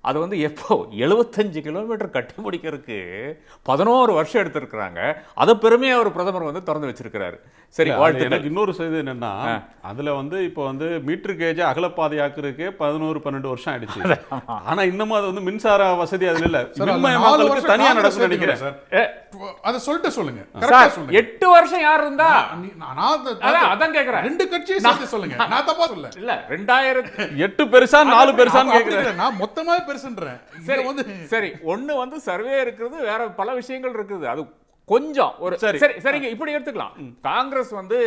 அது வந்து எப்போ எழுபத்தஞ்சு கிலோமீட்டர் கட்டி முடிக்கிறதுக்கு பதினோரு வருஷம் எடுத்திருக்கிறாங்க அதை பெருமையாக ஒரு பிரதமர் வந்து திறந்து வச்சிருக்கிறாரு சரி இல்ல, அது வாழ்த்துக்கள் எனக்கு இன்னொரு செய்தி என்னன்னா அதுல வந்து இப்போ வந்து மீட்டர் கேஜ் அகலப்பாதையாக்குறதுக்கே பதினோரு பன்னெண்டு வருஷம் ஆயிடுச்சு ஆனா இன்னமும் அது வந்து மின்சார வசதி அதுல இல்ல சார், அந்த நாலு மின்மயமாக்கலுக்கு வருஷம் தனியா காங்கிரஸ் நடக்கும்னு நினைக்கிறேன் சார் அதை சொல்லிட்டு சொல்லுங்க கரெக்டா சார் சொல்லுங்க எட்டு வருஷம் யார் இருந்தா நீ- நான் நான் அதை- அதான், அதான் கேக்குறேன். ரெண்டு கட்சியை சேர்த்து சொல்லுங்க நான் தப்பா சொல்ல இல்ல ரெண்டாயிரத்தி எட்டு பெருசா நாலு பெருசான்னு அப்படி கேக்குறேன் இல்ல, நான் மொத்தமாவே பெருசுன்றேன் இங்க சரி வந்து சரி ஒண்ணு வந்து சர்வே இருக்குது வேற பல விஷயங்கள் இருக்குது அது கொஞ்சம் ஒரு சரி. சரி சரிங்க இப்படி எடுத்துக்கலாம் காங்கிரஸ் வந்து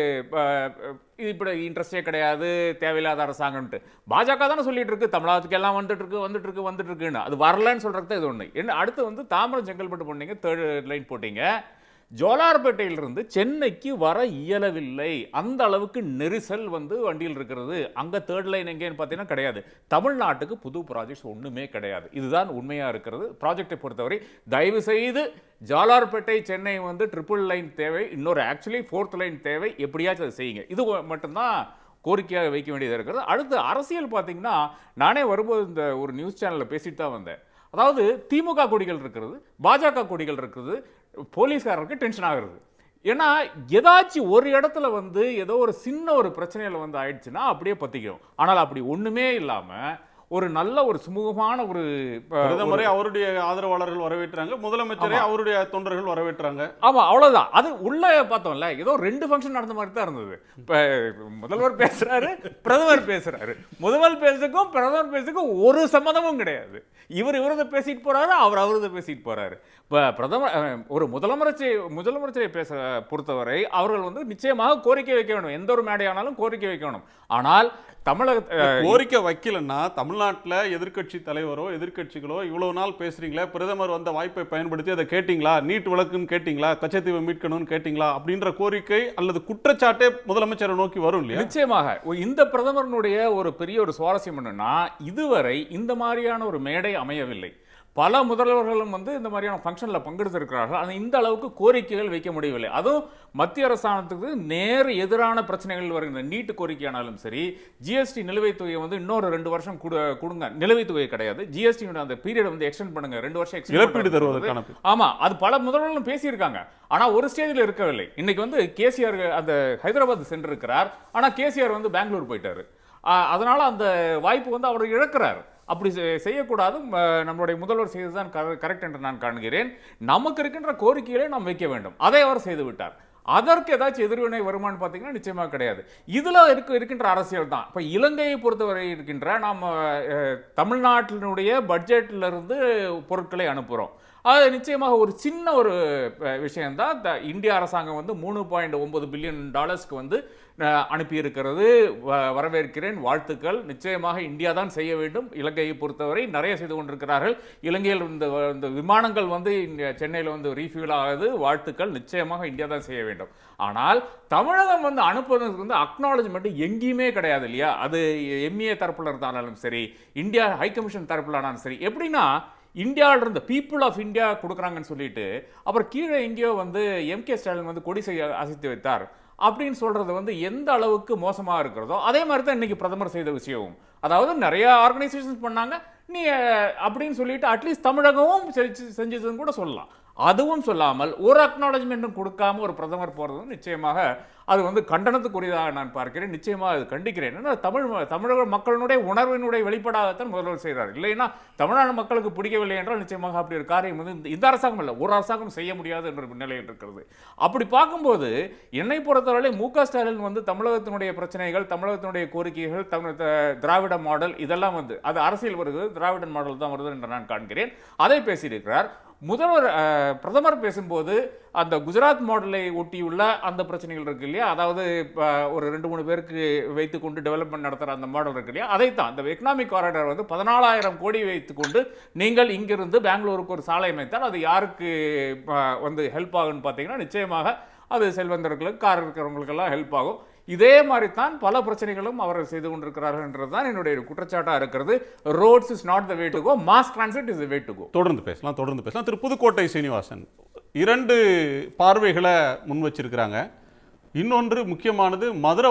அஹ், இது இப்படி இன்ட்ரெஸ்டே கிடையாது தேவையில்லாத அரசாங்கம்ட்டு பாஜக தானே சொல்லிட்டு இருக்கு தமிழகத்துக்கு எல்லாம் வந்துட்டு இருக்கு வந்துட்டு இருக்கு வந்துட்டு இருக்குன்னு அது வரலன்னு சொல்றது இது ஒண்ணு என்ன அடுத்து வந்து தாம்பரம் செங்கல்பட்டு போனீங்க தேர்ட் லைன் போட்டீங்க ஜோலார்பேட்டையிலிருந்து சென்னைக்கு வர இயலவில்லை அந்த அளவுக்கு நெரிசல் வந்து வண்டியில் இருக்கிறது அங்க தேர்ட் லைன் எங்கேன்னு பார்த்தீங்கன்னா கிடையாது தமிழ்நாட்டுக்கு புது ப்ராஜெக்ட்ஸ் ஒண்ணுமே கிடையாது இதுதான் உண்மையா இருக்கிறது ப்ராஜெக்டை பொறுத்தவரை தயவு செய்து ஜாலார்பேட்டை சென்னை வந்து ட்ரிபிள் லைன் தேவை இன்னொரு ஆக்சுவலி ஃபோர்த் லைன் தேவை எப்படியாச்சும் அதை செய்யுங்க இது ஒ- மட்டும்தான் கோரிக்கையாக வைக்க வேண்டியதாக இருக்கிறது அடுத்து அரசியல் பார்த்தீங்கன்னா நானே வரும்போது இந்த ஒரு நியூஸ் சேனலில் பேசிட்டு தான் வந்தேன் அதாவது திமுக கொடிகள் இருக்கிறது பாஜக கொடிகள் இருக்குது போலீஸ்காரருக்கு டென்ஷன் ஆகுறது ஏன்னா ஏதாச்சும் ஒரு இடத்துல வந்து ஏதோ ஒரு சின்ன ஒரு பிரச்சனையில வந்து ஆயிடுச்சுன்னா அப்படியே பத்திக்கும் ஆனால் அப்படி ஒண்ணுமே இல்லாம ஒரு நல்ல ஒரு சுமூகமான ஒரு அஹ், பிரதமரை அவருடைய ஆதரவாளர்கள் வரவேற்றாங்க முதலமைச்சரை அவருடைய தொண்டர்கள் வரவேற்றாங்க ஆமா அவ்வளவுதான் அது உள்ள பார்த்தோம்ல ஏதோ ரெண்டு ஃபங்க்ஷன் நடந்த மாதிரி தான் இருந்தது இப்ப முதல்வர் பேசுறாரு பிரதமர் பேசுறாரு முதல்வர் பேசுறதுக்கும் பிரதமர் பேசுறதுக்கும் ஒரு சம்மதமும் கிடையாது இவர் இவரத பேசிட்டு போறாரு அவர் அவரத பேசிட்டு போறாரு இப்ப பிரதமர் அஹ், ஒரு முதலமைச்சரை முதலமைச்சரை பேச பொறுத்தவரை அவர்கள் வந்து நிச்சயமாக கோரிக்கை வைக்க வேண்டும் எந்த ஒரு மேடையானாலும் கோரிக்கை வைக்க வேண்டும் ஆனால் தமிழக அஹ், கோரிக்கை வைக்கலன்னா தமிழ்நாட்டுல எதிர்க்கட்சி தலைவரோ எதிர்க்கட்சிகளோ இவ்வளவு நாள் பேசுறீங்களே பிரதமர் வந்த வாய்ப்பை பயன்படுத்தி அதை கேட்டீங்களா நீட் விளக்குன்னு கேட்டீங்களா கச்சத்தீவை மீட்கணும்னு கேட்டீங்களா அப்படின்ற கோரிக்கை அல்லது குற்றச்சாட்டே முதலமைச்சரை நோக்கி வரும் இல்லையா நிச்சயமாக ஒ- இந்த பிரதமரனுடைய ஒரு பெரிய ஒரு சுவாரஸ்யம் என்னன்னா இதுவரை இந்த மாதிரியான ஒரு மேடை அமையவில்லை பல முதல்வர்களும் வந்து இந்த மாதிரியான ஃபங்க்ஷனில் பங்கெடுத்திருக்கிறார்கள் ஆனால் இந்த அளவுக்கு கோரிக்கைகள் வைக்க முடியவில்லை அதுவும் மத்திய அரசாங்கத்துக்கு நேர் எதிரான பிரச்சனைகள் வருகின்ற நீட்டு கோரிக்கையானாலும் சரி ஜிஎஸ்டி நிலுவைத் தொகையை வந்து இன்னொரு ரெண்டு வருஷம் கொடு கொடுங்க நிலுவைத் தொகை கிடையாது ஜிஎஸ்டி அந்த பீரியட் வந்து எக்ஸ்டெண்ட் பண்ணுங்க ரெண்டு வருஷம் extend இழப்பீடு பண்றது தருவதற்கான ஆமா அது பல முதல்வர்களும் பேசியிருக்காங்க ஆனா ஒரு ஸ்டேஜில் இருக்கவில்லை இன்னைக்கு வந்து கேசிஆர் அந்த ஹைதராபாத் சென்றிருக்கிறார் ஆனா கேசிஆர் வந்து பெங்களூர் போயிட்டாரு ஆ, அதனால அந்த வாய்ப்பு வந்து அவர் இழக்கிறார் அப்படி செ- செய்யக்கூடாது ம, நம்மளுடைய முதல்வர் செய்ததுதான் கரெக்ட் என்று நான் காண்கிறேன் நமக்கு இருக்கின்ற கோரிக்கைகளை நாம் வைக்க வேண்டும் அதை அவர் செய்து விட்டார் அதற்கு ஏதாச்சும் எதிர்வினை வருமானு பார்த்தீங்கன்னா நிச்சயமா கிடையாது இதுல இருக்க இருக்கின்ற அரசியல் தான் இப்ப இலங்கையை பொறுத்தவரை இருக்கின்ற நாம அஹ், தமிழ்நாட்டினுடைய பட்ஜெட்ல இருந்து பொருட்களை அனுப்புறோம் அது நிச்சயமாக ஒரு சின்ன ஒரு அஹ், விஷயம்தான் த- இந்திய அரசாங்கம் வந்து மூணு பாயிண்ட் ஒன்பது பில்லியன் டாலர்ஸ்க்கு வந்து அஹ், அனுப்பியிருக்கிறது வ- வரவேற்கிறேன் வாழ்த்துக்கள் நிச்சயமாக இந்தியா தான் செய்ய வேண்டும் இலங்கையை பொறுத்தவரை நிறைய செய்து கொண்டிருக்கிறார்கள் இலங்கையில் இந்த இந்த விமானங்கள் வந்து இங்க சென்னையில் வந்து ரீஃபியூல் ஆகுது வாழ்த்துக்கள் நிச்சயமாக இந்தியா தான் செய்ய வேண்டும் ஆனால் தமிழகம் வந்து அனுப்புவதற்கு வந்து அக்னாலஜ்மெண்ட் எங்கேயுமே கிடையாது இல்லையா அது எம்ஏ தரப்புல இருந்தாலும் சரி இந்தியா ஹை கமிஷன் தரப்புல ஆனாலும் சரி எப்படின்னா இந்தியாவில் இருந்த பீப்புள் ஆஃப் இந்தியா கொடுக்குறாங்கன்னு சொல்லிட்டு அப்புறம் கீழே எங்கேயோ வந்து எம் கே ஸ்டாலின் வந்து கொடி செய்ய அசைத்து வைத்தார் அப்படின்னு சொல்றது வந்து எந்த அளவுக்கு மோசமா இருக்கிறதோ அதே மாதிரி தான் இன்னைக்கு பிரதமர் செய்த விஷயமும் அதாவது நிறைய ஆர்கனைசேஷன்ஸ் பண்ணாங்க நீ அஹ், அப்படின்னு சொல்லிட்டு அட்லீஸ்ட் தமிழகமும் செஞ்சு- செஞ்சதுன்னு கூட சொல்லலாம் அதுவும் சொல்லாமல் ஒரு அக்னாலஜ்மெண்ட்டும் கொடுக்காம ஒரு பிரதமர் போறது நிச்சயமாக அது வந்து கண்டனத்துக்குரியதாக நான் பார்க்கிறேன் நிச்சயமாக அது கண்டிக்கிறேன் ஏன்னா தமிழ் ம- தமிழக மக்களினுடைய உணர்வினுடைய வெளிப்பாடாகத்தான் முதல்வர் செய்கிறார் இல்லைன்னா தமிழ்நாடு மக்களுக்கு பிடிக்கவில்லை என்றால் நிச்சயமாக அப்படி ஒரு காரியம் வந்து இந்த- இந்த அரசாங்கம் இல்லை ஒரு அரசாங்கம் செய்ய முடியாது என்ற நிலையில் இருக்கிறது அப்படி பார்க்கும்போது என்னை பொறுத்தவரை மு க ஸ்டாலின் வந்து தமிழகத்தினுடைய பிரச்சனைகள் தமிழகத்தினுடைய கோரிக்கைகள் தமிழ் த- திராவிட மாடல் இதெல்லாம் வந்து அது அரசியல் வருது திராவிடன் மாடல் தான் வருது என்று நான் காண்கிறேன் அதை பேசியிருக்கிறார் முதல்வர் அஹ், பிரதமர் பேசும்போது அந்த குஜராத் மாடலை ஒட்டியுள்ள அந்த பிரச்சனைகள் இருக்கு இல்லையா அதாவது இப்ப ஒரு ரெண்டு மூணு பேருக்கு வைத்துக்கொண்டு டெவலப்மெண்ட் நடத்துகிற அந்த மாடல் இருக்கு இல்லையா அதைத்தான் இந்த எக்கனாமிக் காரிடார் வந்து பதினாலாயிரம் கோடி வைத்துக்கொண்டு நீங்கள் இங்கிருந்து பெங்களூருக்கு ஒரு சாலை அமைத்தால் அது யாருக்கு அஹ், வந்து ஹெல்ப் ஆகும்னு பார்த்தீங்கன்னா நிச்சயமாக அது செல்வந்தர்களுக்கு கார் இருக்கிறவங்களுக்கெல்லாம் ஹெல்ப் ஆகும் இதே மாதிரி தான் பல பிரச்சனைகளும் அவர் செய்து கொண்டிருக்கிறார்கள் என்றது தான் என்னுடைய குற்றச்சாட்டா இருக்கிறது roads is not the way to go mass transit is the way to go தொடர்ந்து பேசலாம் தொடர்ந்து பேசலாம் திரு புதுக்கோட்டை சீனிவாசன் இரண்டு பார்வைகளை முன் வச்சிருக்கிறாங்க இன்னொன்று முக்கியமானது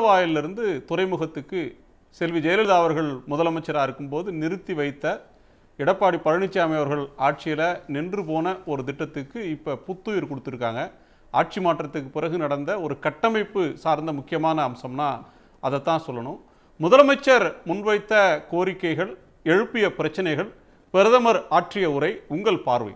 மதுரவாயிலிருந்து துறைமுகத்துக்கு செல்வி ஜெயலலிதா அவர்கள் முதலமைச்சராக இருக்கும்போது நிறுத்தி வைத்த எடப்பாடி பழனிசாமி அவர்கள் ஆட்சியில் நின்று போன ஒரு திட்டத்துக்கு இப்போ புத்துயிர் கொடுத்துருக்காங்க ஆட்சி மாற்றத்துக்கு பிறகு நடந்த ஒரு கட்டமைப்பு சார்ந்த முக்கியமான அம்சம்னா அதைத்தான் சொல்லணும் முதலமைச்சர் முன்வைத்த கோரிக்கைகள் எழுப்பிய பிரச்சனைகள் பிரதமர் ஆற்றிய உரை உங்கள் பார்வை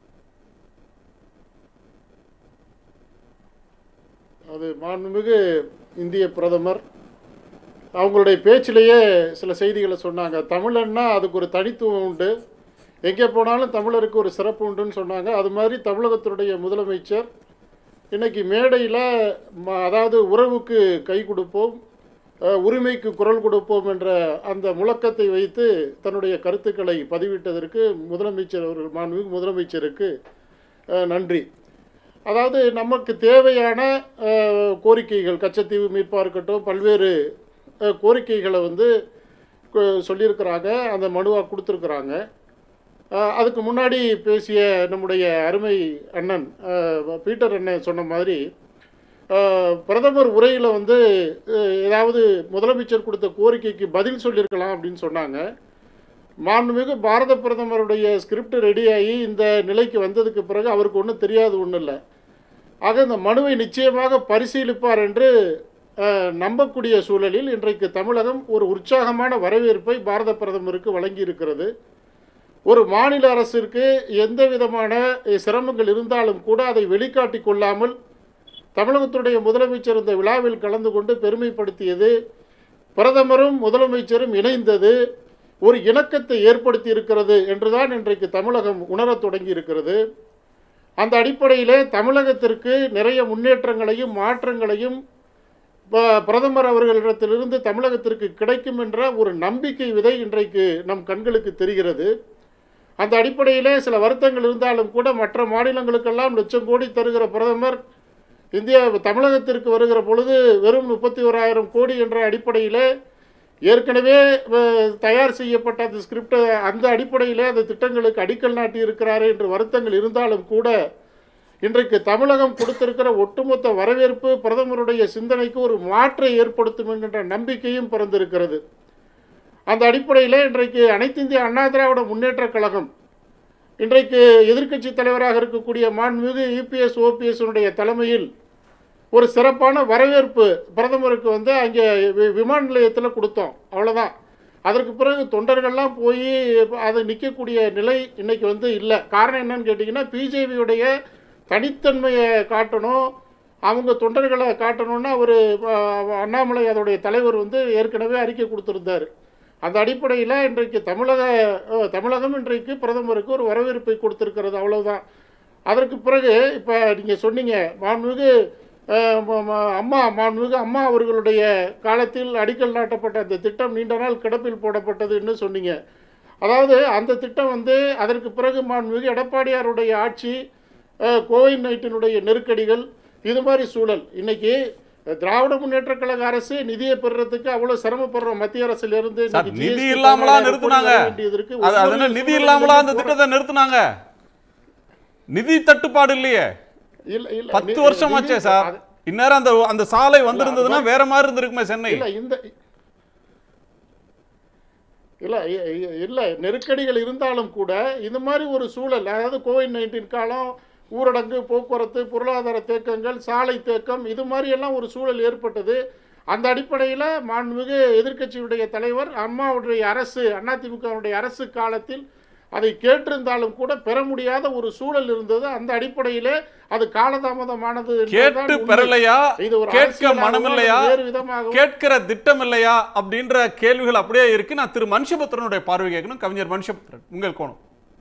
அது மாண்புமிகு இந்திய பிரதமர் அவங்களுடைய பேச்சிலேயே சில செய்திகளை சொன்னாங்க தமிழன்னா அதுக்கு ஒரு தனித்துவம் உண்டு எங்கே போனாலும் தமிழருக்கு ஒரு சிறப்பு உண்டுன்னு சொன்னாங்க அது மாதிரி தமிழகத்தினுடைய முதலமைச்சர் இன்னைக்கு மேடையில் ம- அதாவது உறவுக்கு கை கொடுப்போம் அஹ், உரிமைக்கு குரல் கொடுப்போம் என்ற அந்த முழக்கத்தை வைத்து தன்னுடைய கருத்துக்களை பதிவிட்டதற்கு முதலமைச்சர் அவர்கள் மாண்புமிகு முதலமைச்சருக்கு அஹ், நன்றி அதாவது நமக்கு தேவையான அஹ், கோரிக்கைகள் கச்சத்தீவு மீட்பாக இருக்கட்டும் பல்வேறு அஹ், கோரிக்கைகளை வந்து கொ- சொல்லியிருக்கிறாங்க அந்த மனுவாக கொடுத்துருக்குறாங்க அஹ், அதுக்கு முன்னாடி பேசிய நம்முடைய அருமை அண்ணன் அஹ், பீட்டர் அண்ணன் சொன்ன மாதிரி அஹ், பிரதமர் உரையில் வந்து அஹ், ஏதாவது முதலமைச்சர் கொடுத்த கோரிக்கைக்கு பதில் சொல்லியிருக்கலாம் அப்படின்னு சொன்னாங்க மாண்புமிகு பாரத பிரதமருடைய ஸ்கிரிப்ட் ரெடியாகி இந்த நிலைக்கு வந்ததுக்கு பிறகு அவருக்கு ஒன்றும் தெரியாது ஒன்றும் இல்லை ஆக இந்த மனுவை நிச்சயமாக பரிசீலிப்பார் என்று அஹ், நம்பக்கூடிய சூழலில் இன்றைக்கு தமிழகம் ஒரு உற்சாகமான வரவேற்பை பாரத பிரதமருக்கு வழங்கி இருக்கிறது ஒரு மாநில அரசிற்கு எந்த விதமான அஹ், சிரமங்கள் இருந்தாலும் கூட அதை வெளிக்காட்டி கொள்ளாமல் தமிழகத்துடைய முதலமைச்சர் இந்த விழாவில் கலந்து கொண்டு பெருமைப்படுத்தியது பிரதமரும் முதலமைச்சரும் இணைந்தது ஒரு இணக்கத்தை ஏற்படுத்தி இருக்கிறது என்றுதான் இன்றைக்கு தமிழகம் உணரத் தொடங்கி இருக்கிறது அந்த அடிப்படையிலே தமிழகத்திற்கு நிறைய முன்னேற்றங்களையும் மாற்றங்களையும் ப- பிரதமர் அவர்களிடத்திலிருந்து தமிழகத்திற்கு கிடைக்கும் என்ற ஒரு நம்பிக்கை விதை இன்றைக்கு நம் கண்களுக்கு தெரிகிறது அந்த அடிப்படையிலே சில வருத்தங்கள் இருந்தாலும் கூட மற்ற மாநிலங்களுக்கெல்லாம் லட்சம் கோடி தருகிற பிரதமர் இந்தியா தமிழகத்திற்கு வருகிற பொழுது வெறும் முப்பத்தி ஓராயிரம் கோடி என்ற அடிப்படையிலே ஏற்கனவே அஹ், தயார் செய்யப்பட்ட அந்த ஸ்கிரிப்ட் அந்த அடிப்படையிலே அந்த திட்டங்களுக்கு அடிக்கல் நாட்டி இருக்கிறாரு என்று வருத்தங்கள் இருந்தாலும் கூட இன்றைக்கு தமிழகம் கொடுத்திருக்கிற ஒட்டுமொத்த வரவேற்பு பிரதமருடைய சிந்தனைக்கு ஒரு மாற்றை ஏற்படுத்தும் என்கின்ற நம்பிக்கையும் பிறந்திருக்கிறது அந்த அடிப்படையிலே இன்றைக்கு அனைத்து இந்திய அண்ணா திராவிட முன்னேற்றக் கழகம் இன்றைக்கு எதிர்க்கட்சி தலைவராக இருக்கக்கூடிய மாண்புமிகு இபிஎஸ் ஓபிஎஸ்னுடைய தலைமையில் ஒரு சிறப்பான வரவேற்பு பிரதமருக்கு வந்து அங்கே வி- விமான நிலையத்தில் கொடுத்தோம் அவ்வளோதான் அதற்கு பிறகு தொண்டர்கள்லாம் போய் அது நிற்கக்கூடிய நிலை இன்னைக்கு வந்து இல்லை காரணம் என்னன்னு கேட்டிங்கன்னா பிஜேபியுடைய தனித்தன்மையை காட்டணும் அவங்க தொண்டர்களை காட்டணும்னா அவர் அண்ணாமலை அதோடைய தலைவர் வந்து ஏற்கனவே அறிக்கை கொடுத்துருந்தார் அந்த அடிப்படையில் இன்றைக்கு தமிழக அஹ், தமிழகம் இன்றைக்கு பிரதமருக்கு ஒரு வரவேற்பை கொடுத்திருக்கிறது அவ்வளவுதான் அதற்கு பிறகு இப்போ நீங்கள் சொன்னீங்க மாண்புமிகு அஹ், ம- ம- அம்மா மாண்புமிகு அம்மா அவர்களுடைய காலத்தில் அடிக்கல் நாட்டப்பட்ட அந்த திட்டம் நீண்ட நாள் கிடப்பில் போடப்பட்டதுன்னு சொன்னீங்க அதாவது அந்த திட்டம் வந்து அதற்கு பிறகு மாண்புமிகு எடப்பாடியாருடைய ஆட்சி அஹ், கோவிட் நைன்டீனுடைய நெருக்கடிகள் இது மாதிரி சூழல் இன்னைக்கு அஹ், திராவிட முன்னேற்றக் கழக அரசு நிதியை பெறுறதுக்கு அவ்வளவு சிரமப்படுறோம் மத்திய அரசுல இருந்து சார் இன்னைக்கு நிதி GST இல்லாமலா பதினாயிரம் கோடி நிறுத்துனாங்க வர வேண்டியது இருக்கு. அது ஒவ்வொரு அதனால நிதி சூழ்நிலையிலும் இல்லாமலா அந்த போரா- திட்டத்தை நிறுத்துனாங்க நிதி தட்டுப்பாடு இல்லையே இல்ல இல்ல பத்து நி- வருஷம் நிதி- ஆச்சே சார் அது- இந்நேரம் அந்த அந்த சாலை வந்திருந்ததுன்னா வேற மாதிரி இருந்திருக்குமே சென்னை இல்ல இந்த இல்ல இ- இ- இல்ல நெருக்கடிகள் இருந்தாலும் கூட இந்த மாதிரி ஒரு சூழல் அதாவது கோவிட் நைன்டீன் காலம் ஊரடங்கு போக்குவரத்து பொருளாதார தேக்கங்கள் சாலை தேக்கம் இது மாதிரி எல்லாம் ஒரு சூழல் ஏற்பட்டது அந்த அடிப்படையில் மாண்புமிகு எதிர்க்கட்சியுடைய தலைவர் அம்மாவுடைய அரசு அதிமுகவுடைய அரசு காலத்தில் அதை கேட்டிருந்தாலும் கூட பெற முடியாத ஒரு சூழல் இருந்தது அந்த அடிப்படையிலே அது காலதாமதமானது என்பதுதான் கேட்டு உண்மை. பெறலையா இது ஒரு கேட்க அரசியலாகவோ மனமில்லையா அல்லது வேறு விதமாகவோ கேட்கிற திட்டம் இல்லையா அப்படின்ற கேள்விகள் அப்படியே இருக்கு நான் திரு மனுஷபுத்திரனுடைய பார்வை கேட்கணும் கவிஞர் மனுஷபுத்திரன் உங்கள் கோணம்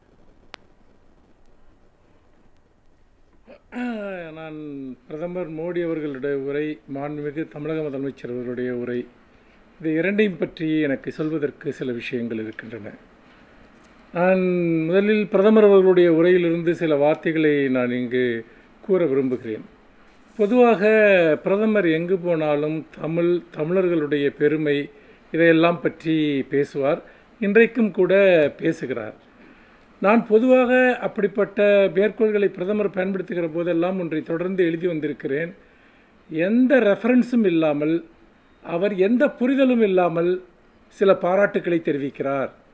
நான் பிரதமர் மோடி அவர்களுடைய உரை மாண்புமிகு தமிழக முதலமைச்சர் அவர்களுடைய உரை இது இரண்டையும் பற்றி எனக்கு சொல்வதற்கு சில விஷயங்கள் இருக்கின்றன நான் முதலில் பிரதமர் அவர்களுடைய உரையிலிருந்து சில வார்த்தைகளை நான் இங்கு கூற விரும்புகிறேன் பொதுவாக பிரதமர் எங்கு போனாலும் தமிழ் தமிழர்களுடைய பெருமை இதையெல்லாம் பற்றி பேசுவார் இன்றைக்கும் கூட பேசுகிறார் நான் பொதுவாக அப்படிப்பட்ட மேற்கோள்களை பிரதமர் பயன்படுத்துகிற போதெல்லாம் ஒன்றை தொடர்ந்து எழுதி வந்திருக்கிறேன் எந்த ரெஃபரன்ஸும் இல்லாமல் அவர் எந்த புரிதலும் இல்லாமல் சில பாராட்டுக்களை தெரிவிக்கிறார்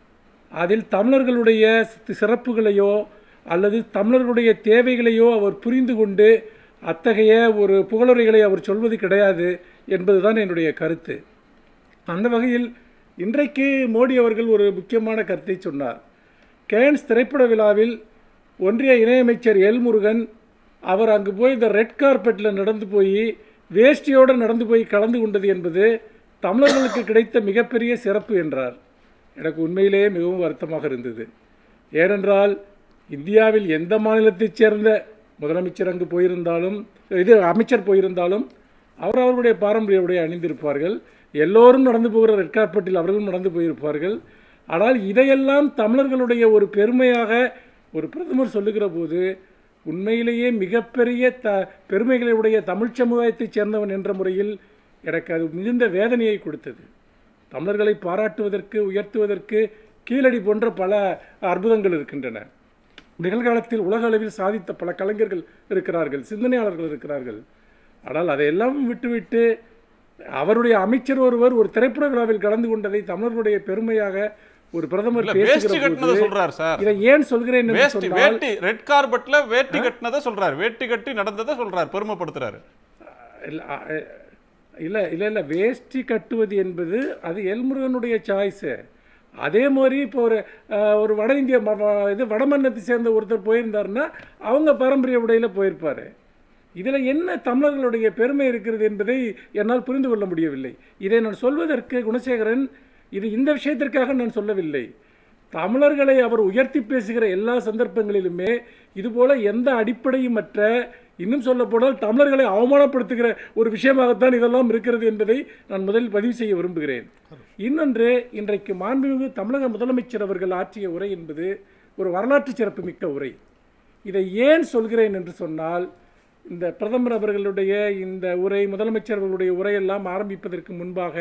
அதில் தமிழர்களுடைய சி- சிறப்புகளையோ அல்லது தமிழர்களுடைய தேவைகளையோ அவர் புரிந்து கொண்டு அத்தகைய ஒரு புகழுரைகளை அவர் சொல்வது கிடையாது என்பதுதான் என்னுடைய கருத்து அந்த வகையில் இன்றைக்கு மோடி அவர்கள் ஒரு முக்கியமான கருத்தை சொன்னார் கேன்ஸ் திரைப்பட விழாவில் ஒன்றிய இணையமைச்சர் எல் முருகன் அவர் அங்கு போய் இந்த ரெட் கார்பெட்டில் நடந்து போய் வேஷ்டியோடு நடந்து போய் கலந்து கொண்டது என்பது தமிழர்களுக்கு கிடைத்த மிகப்பெரிய சிறப்பு என்றார் எனக்கு உண்மையிலேயே மிகவும் வருத்தமாக இருந்தது ஏனென்றால் இந்தியாவில் எந்த மாநிலத்தைச் சேர்ந்த முதலமைச்சர் அங்கு போயிருந்தாலும் இது அமைச்சர் போயிருந்தாலும் அவர் அவர்களுடைய பாரம்பரிய உடையை அணிந்திருப்பார்கள் எல்லோரும் நடந்து போகிற ரெட் கார்பெட்டில் அவர்களும் நடந்து போயிருப்பார்கள் ஆனால் இதையெல்லாம் தமிழர்களுடைய ஒரு பெருமையாக ஒரு பிரதமர் சொல்லுகிற போது உண்மையிலேயே மிகப்பெரிய த பெருமைகளுடைய தமிழ்ச் சமுதாயத்தைச் சேர்ந்தவன் என்ற முறையில் எனக்கு அது மிகுந்த வேதனையை கொடுத்தது தமிழர்களை பாராட்டுவதற்கு உயர்த்துவதற்கு கீழடி போன்ற பல அற்புதங்கள் இருக்கின்றன நிகழ்காலத்தில் உலக அளவில் சாதித்த பல கலைஞர்கள் இருக்கிறார்கள் சிந்தனையாளர்கள் இருக்கிறார்கள் ஆனால் அதையெல்லாம் விட்டுவிட்டு அவருடைய அமைச்சர் ஒருவர் ஒரு திரைப்பட விழாவில் கலந்து கொண்டதை தமிழர்களுடைய பெருமையாக ஒரு பிரதமர் இல்ல வேஷ்டி பேசுகிற கட்டினதை போது சொல்றாரு சார் இதை ஏன் சொல்கிறேன் என்று வேஷ்டி சொன்னால் வேட்டி ரெட் கார்பெட்ல வேட்டி கட்டினதை சொல்றாரு வேட்டி கட்டி நடந்ததை சொல்றாரு பெருமைப்படுத்துறாரு இல்ல, அ, அ, இல்ல இல்ல இல்ல வேஷ்டி கட்டுவது என்பது அது எல்முருகனுடைய சாய்ஸு அதே மாதிரி இப்போ ஒரு அஹ், ஒரு வட இந்திய ம- ம- இது வடமன்னத்தை சேர்ந்த ஒருத்தர் போயிருந்தாருன்னா அவங்க பாரம்பரிய உடையில் போயிருப்பார் இதில் என்ன தமிழர்களுடைய பெருமை இருக்கிறது என்பதை என்னால் புரிந்து கொள்ள முடியவில்லை இதை நான் சொல்வதற்கு குணசேகரன் இது இந்த விஷயத்திற்காக நான் சொல்லவில்லை தமிழர்களை அவர் உயர்த்தி பேசுகிற எல்லா சந்தர்ப்பங்களிலுமே இதுபோல எந்த அடிப்படையும் மற்ற இன்னும் சொல்ல போனால் தமிழர்களை அவமானப்படுத்துகிற ஒரு விஷயமாகத்தான் இதெல்லாம் இருக்கிறது என்பதை நான் முதலில் பதிவு செய்ய விரும்புகிறேன் இன்னொன்று இன்றைக்கு மாண்புமிகு தமிழக முதலமைச்சர் அவர்கள் ஆற்றிய உரை என்பது ஒரு வரலாற்று சிறப்புமிக்க உரை இதை ஏன் சொல்கிறேன் என்று சொன்னால் இந்த பிரதமர் அவர்களுடைய இந்த உரை முதலமைச்சர் அவர்களுடைய உரையெல்லாம் ஆரம்பிப்பதற்கு முன்பாக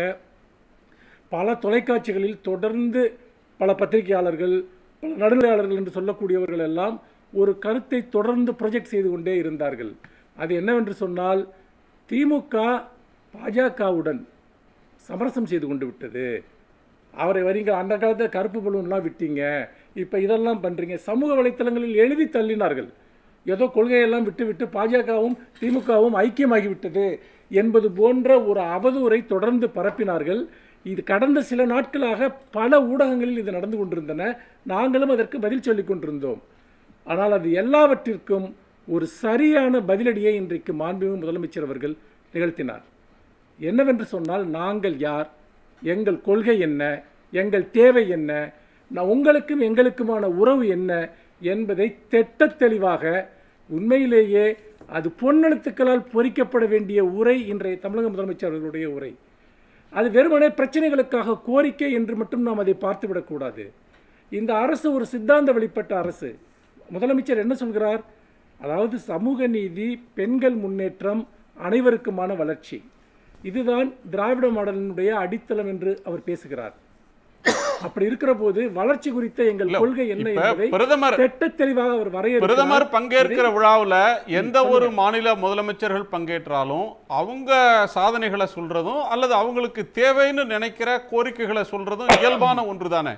பல தொலைக்காட்சிகளில் தொடர்ந்து பல பத்திரிகையாளர்கள் பல நடுநிலையாளர்கள் என்று சொல்லக்கூடியவர்கள் எல்லாம் ஒரு கருத்தை தொடர்ந்து ப்ரொஜெக்ட் செய்து கொண்டே இருந்தார்கள் அது என்னவென்று சொன்னால் திமுக பாஜகவுடன் சமரசம் செய்து கொண்டு விட்டது அவரை வரீங்க அந்த காலத்தில் கருப்பு பலூன்லாம் விட்டீங்க இப்போ இதெல்லாம் பண்ணுறீங்க சமூக வலைத்தளங்களில் எழுதி தள்ளினார்கள் ஏதோ கொள்கையெல்லாம் விட்டு விட்டு பாஜகவும் திமுகவும் ஐக்கியமாகி விட்டது என்பது போன்ற ஒரு அவதூறை தொடர்ந்து பரப்பினார்கள் இது கடந்த சில நாட்களாக பல ஊடகங்களில் இது நடந்து கொண்டிருந்தன நாங்களும் அதற்கு பதில் சொல்லிக் கொண்டிருந்தோம் ஆனால் அது எல்லாவற்றிற்கும் ஒரு சரியான பதிலடியை இன்றைக்கு மாண்புமிகு முதலமைச்சர் அவர்கள் நிகழ்த்தினார் என்னவென்று சொன்னால் நாங்கள் யார் எங்கள் கொள்கை என்ன எங்கள் தேவை என்ன நான் உங்களுக்கும் எங்களுக்குமான உறவு என்ன என்பதை திட்டத் தெளிவாக உண்மையிலேயே அது பொன்னெழுத்துக்களால் பொறிக்கப்பட வேண்டிய உரை இன்றைய தமிழக முதலமைச்சர் அவர்களுடைய உரை அது வெறுமனே பிரச்சனைகளுக்காக கோரிக்கை என்று மட்டும் நாம் அதை பார்த்துவிடக்கூடாது இந்த அரசு ஒரு சித்தாந்த வெளிப்பட்ட அரசு முதலமைச்சர் என்ன சொல்கிறார் அதாவது சமூக நீதி பெண்கள் முன்னேற்றம் அனைவருக்குமான வளர்ச்சி இதுதான் திராவிட மாடலினுடைய அடித்தளம் என்று அவர் பேசுகிறார் அப்படி இருக்கிற போது வளர்ச்சி குறித்த எங்கள் இல்ல, கொள்கை என்ன இப்ப என்பதை பிரதமர் திட்டத் தெளிவாக அவர் வரையறுக்கிறார் பிரதமர் பங்கேற்கிற இதை- விழாவுல எந்த ஒரு மாநில முதலமைச்சர்கள் பங்கேற்றாலும் அவங்க சாதனைகளை சொல்றதும் அல்லது அவங்களுக்கு தேவைன்னு நினைக்கிற கோரிக்கைகளை சொல்றதும் இயல்பான ஒன்று தானே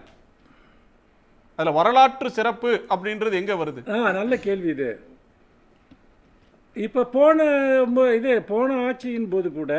அதுல வரலாற்று சிறப்பு அப்படின்றது எங்க வருது ஆ நல்ல கேள்வி இது இப்போ போன மு- இது போன ஆட்சியின் போது கூட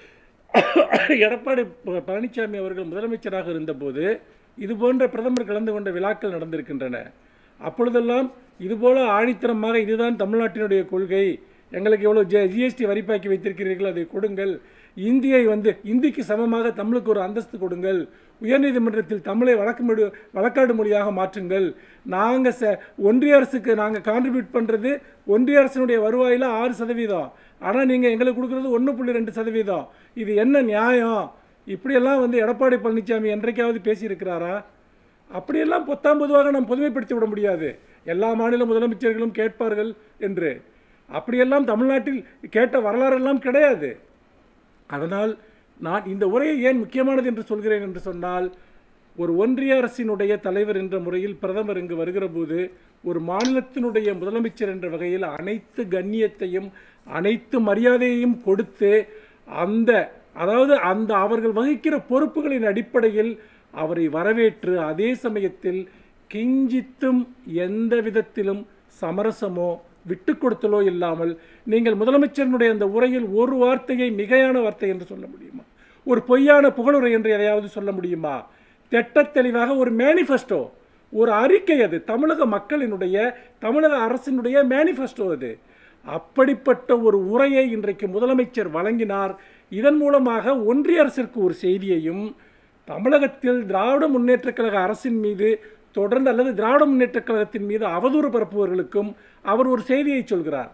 எடப்பாடி ப- பழனிசாமி அவர்கள் முதலமைச்சராக இருந்தபோது இது போன்ற பிரதமர் கலந்து கொண்ட விழாக்கள் நடந்திருக்கின்றன அப்பொழுதெல்லாம் இதுபோல ஆணித்தரமாக இதுதான் தமிழ்நாட்டினுடைய கொள்கை எங்களுக்கு எவ்வளோ ஜி ஜிஎஸ்டி வரிப்பாக்கி வைத்திருக்கிறீர்கள் அதை கொடுங்கள் இந்தியை வந்து இந்திக்கு சமமாக தமிழுக்கு ஒரு அந்தஸ்து கொடுங்கள் உயர்நீதிமன்றத்தில் தமிழை வழக்கு மொழி வழக்காடு மொழியாக மாற்றுங்கள் நாங்கள் ச ஒன்றிய அரசுக்கு நாங்கள் கான்ட்ரிபியூட் பண்ணுறது ஒன்றிய அரசினுடைய வருவாயில் ஆறு சதவீதம் ஆனால் நீங்கள் எங்களுக்கு கொடுக்குறது ஒன்று புள்ளி ரெண்டு சதவீதம் இது என்ன நியாயம் இப்படியெல்லாம் வந்து எடப்பாடி பழனிசாமி என்றைக்காவது பேசியிருக்கிறாரா அப்படியெல்லாம் பொத்தாம் பொதுவாக நாம் பொதுமைப்படுத்தி விட முடியாது எல்லா மாநில முதலமைச்சர்களும் கேட்பார்கள் என்று அப்படியெல்லாம் தமிழ்நாட்டில் கேட்ட வரலாறெல்லாம் கிடையாது அதனால் நான் இந்த உரையை ஏன் முக்கியமானது என்று சொல்கிறேன் என்று சொன்னால் ஒரு ஒன்றிய அரசினுடைய தலைவர் என்ற முறையில் பிரதமர் இங்கு வருகிற போது ஒரு மாநிலத்தினுடைய முதலமைச்சர் என்ற வகையில் அனைத்து கண்ணியத்தையும் அனைத்து மரியாதையையும் கொடுத்து அந்த அதாவது அந்த அவர்கள் வகிக்கிற பொறுப்புகளின் அடிப்படையில் அவரை வரவேற்று அதே சமயத்தில் கிஞ்சித்தும் எந்த விதத்திலும் சமரசமோ விட்டு கொடுத்தலோ இல்லாமல் நீங்கள் முதலமைச்சரினுடைய அந்த உரையில் ஒரு வார்த்தையை மிகையான வார்த்தை என்று சொல்ல முடியுமா ஒரு பொய்யான புகழுரை என்று எதையாவது சொல்ல முடியுமா திட்டத் தெளிவாக ஒரு மேனிஃபெஸ்டோ ஒரு அறிக்கை அது தமிழக மக்களினுடைய தமிழக அரசினுடைய மேனிஃபெஸ்டோ அது அப்படிப்பட்ட ஒரு உரையை இன்றைக்கு முதலமைச்சர் வழங்கினார் இதன் மூலமாக ஒன்றிய அரசிற்கு ஒரு செய்தியையும் தமிழகத்தில் திராவிட முன்னேற்றக் கழக அரசின் மீது தொடர்ந்து அல்லது திராவிட முன்னேற்றக் கழகத்தின் மீது அவதூறு பரப்புவர்களுக்கும் அவர் ஒரு செய்தியை சொல்கிறார்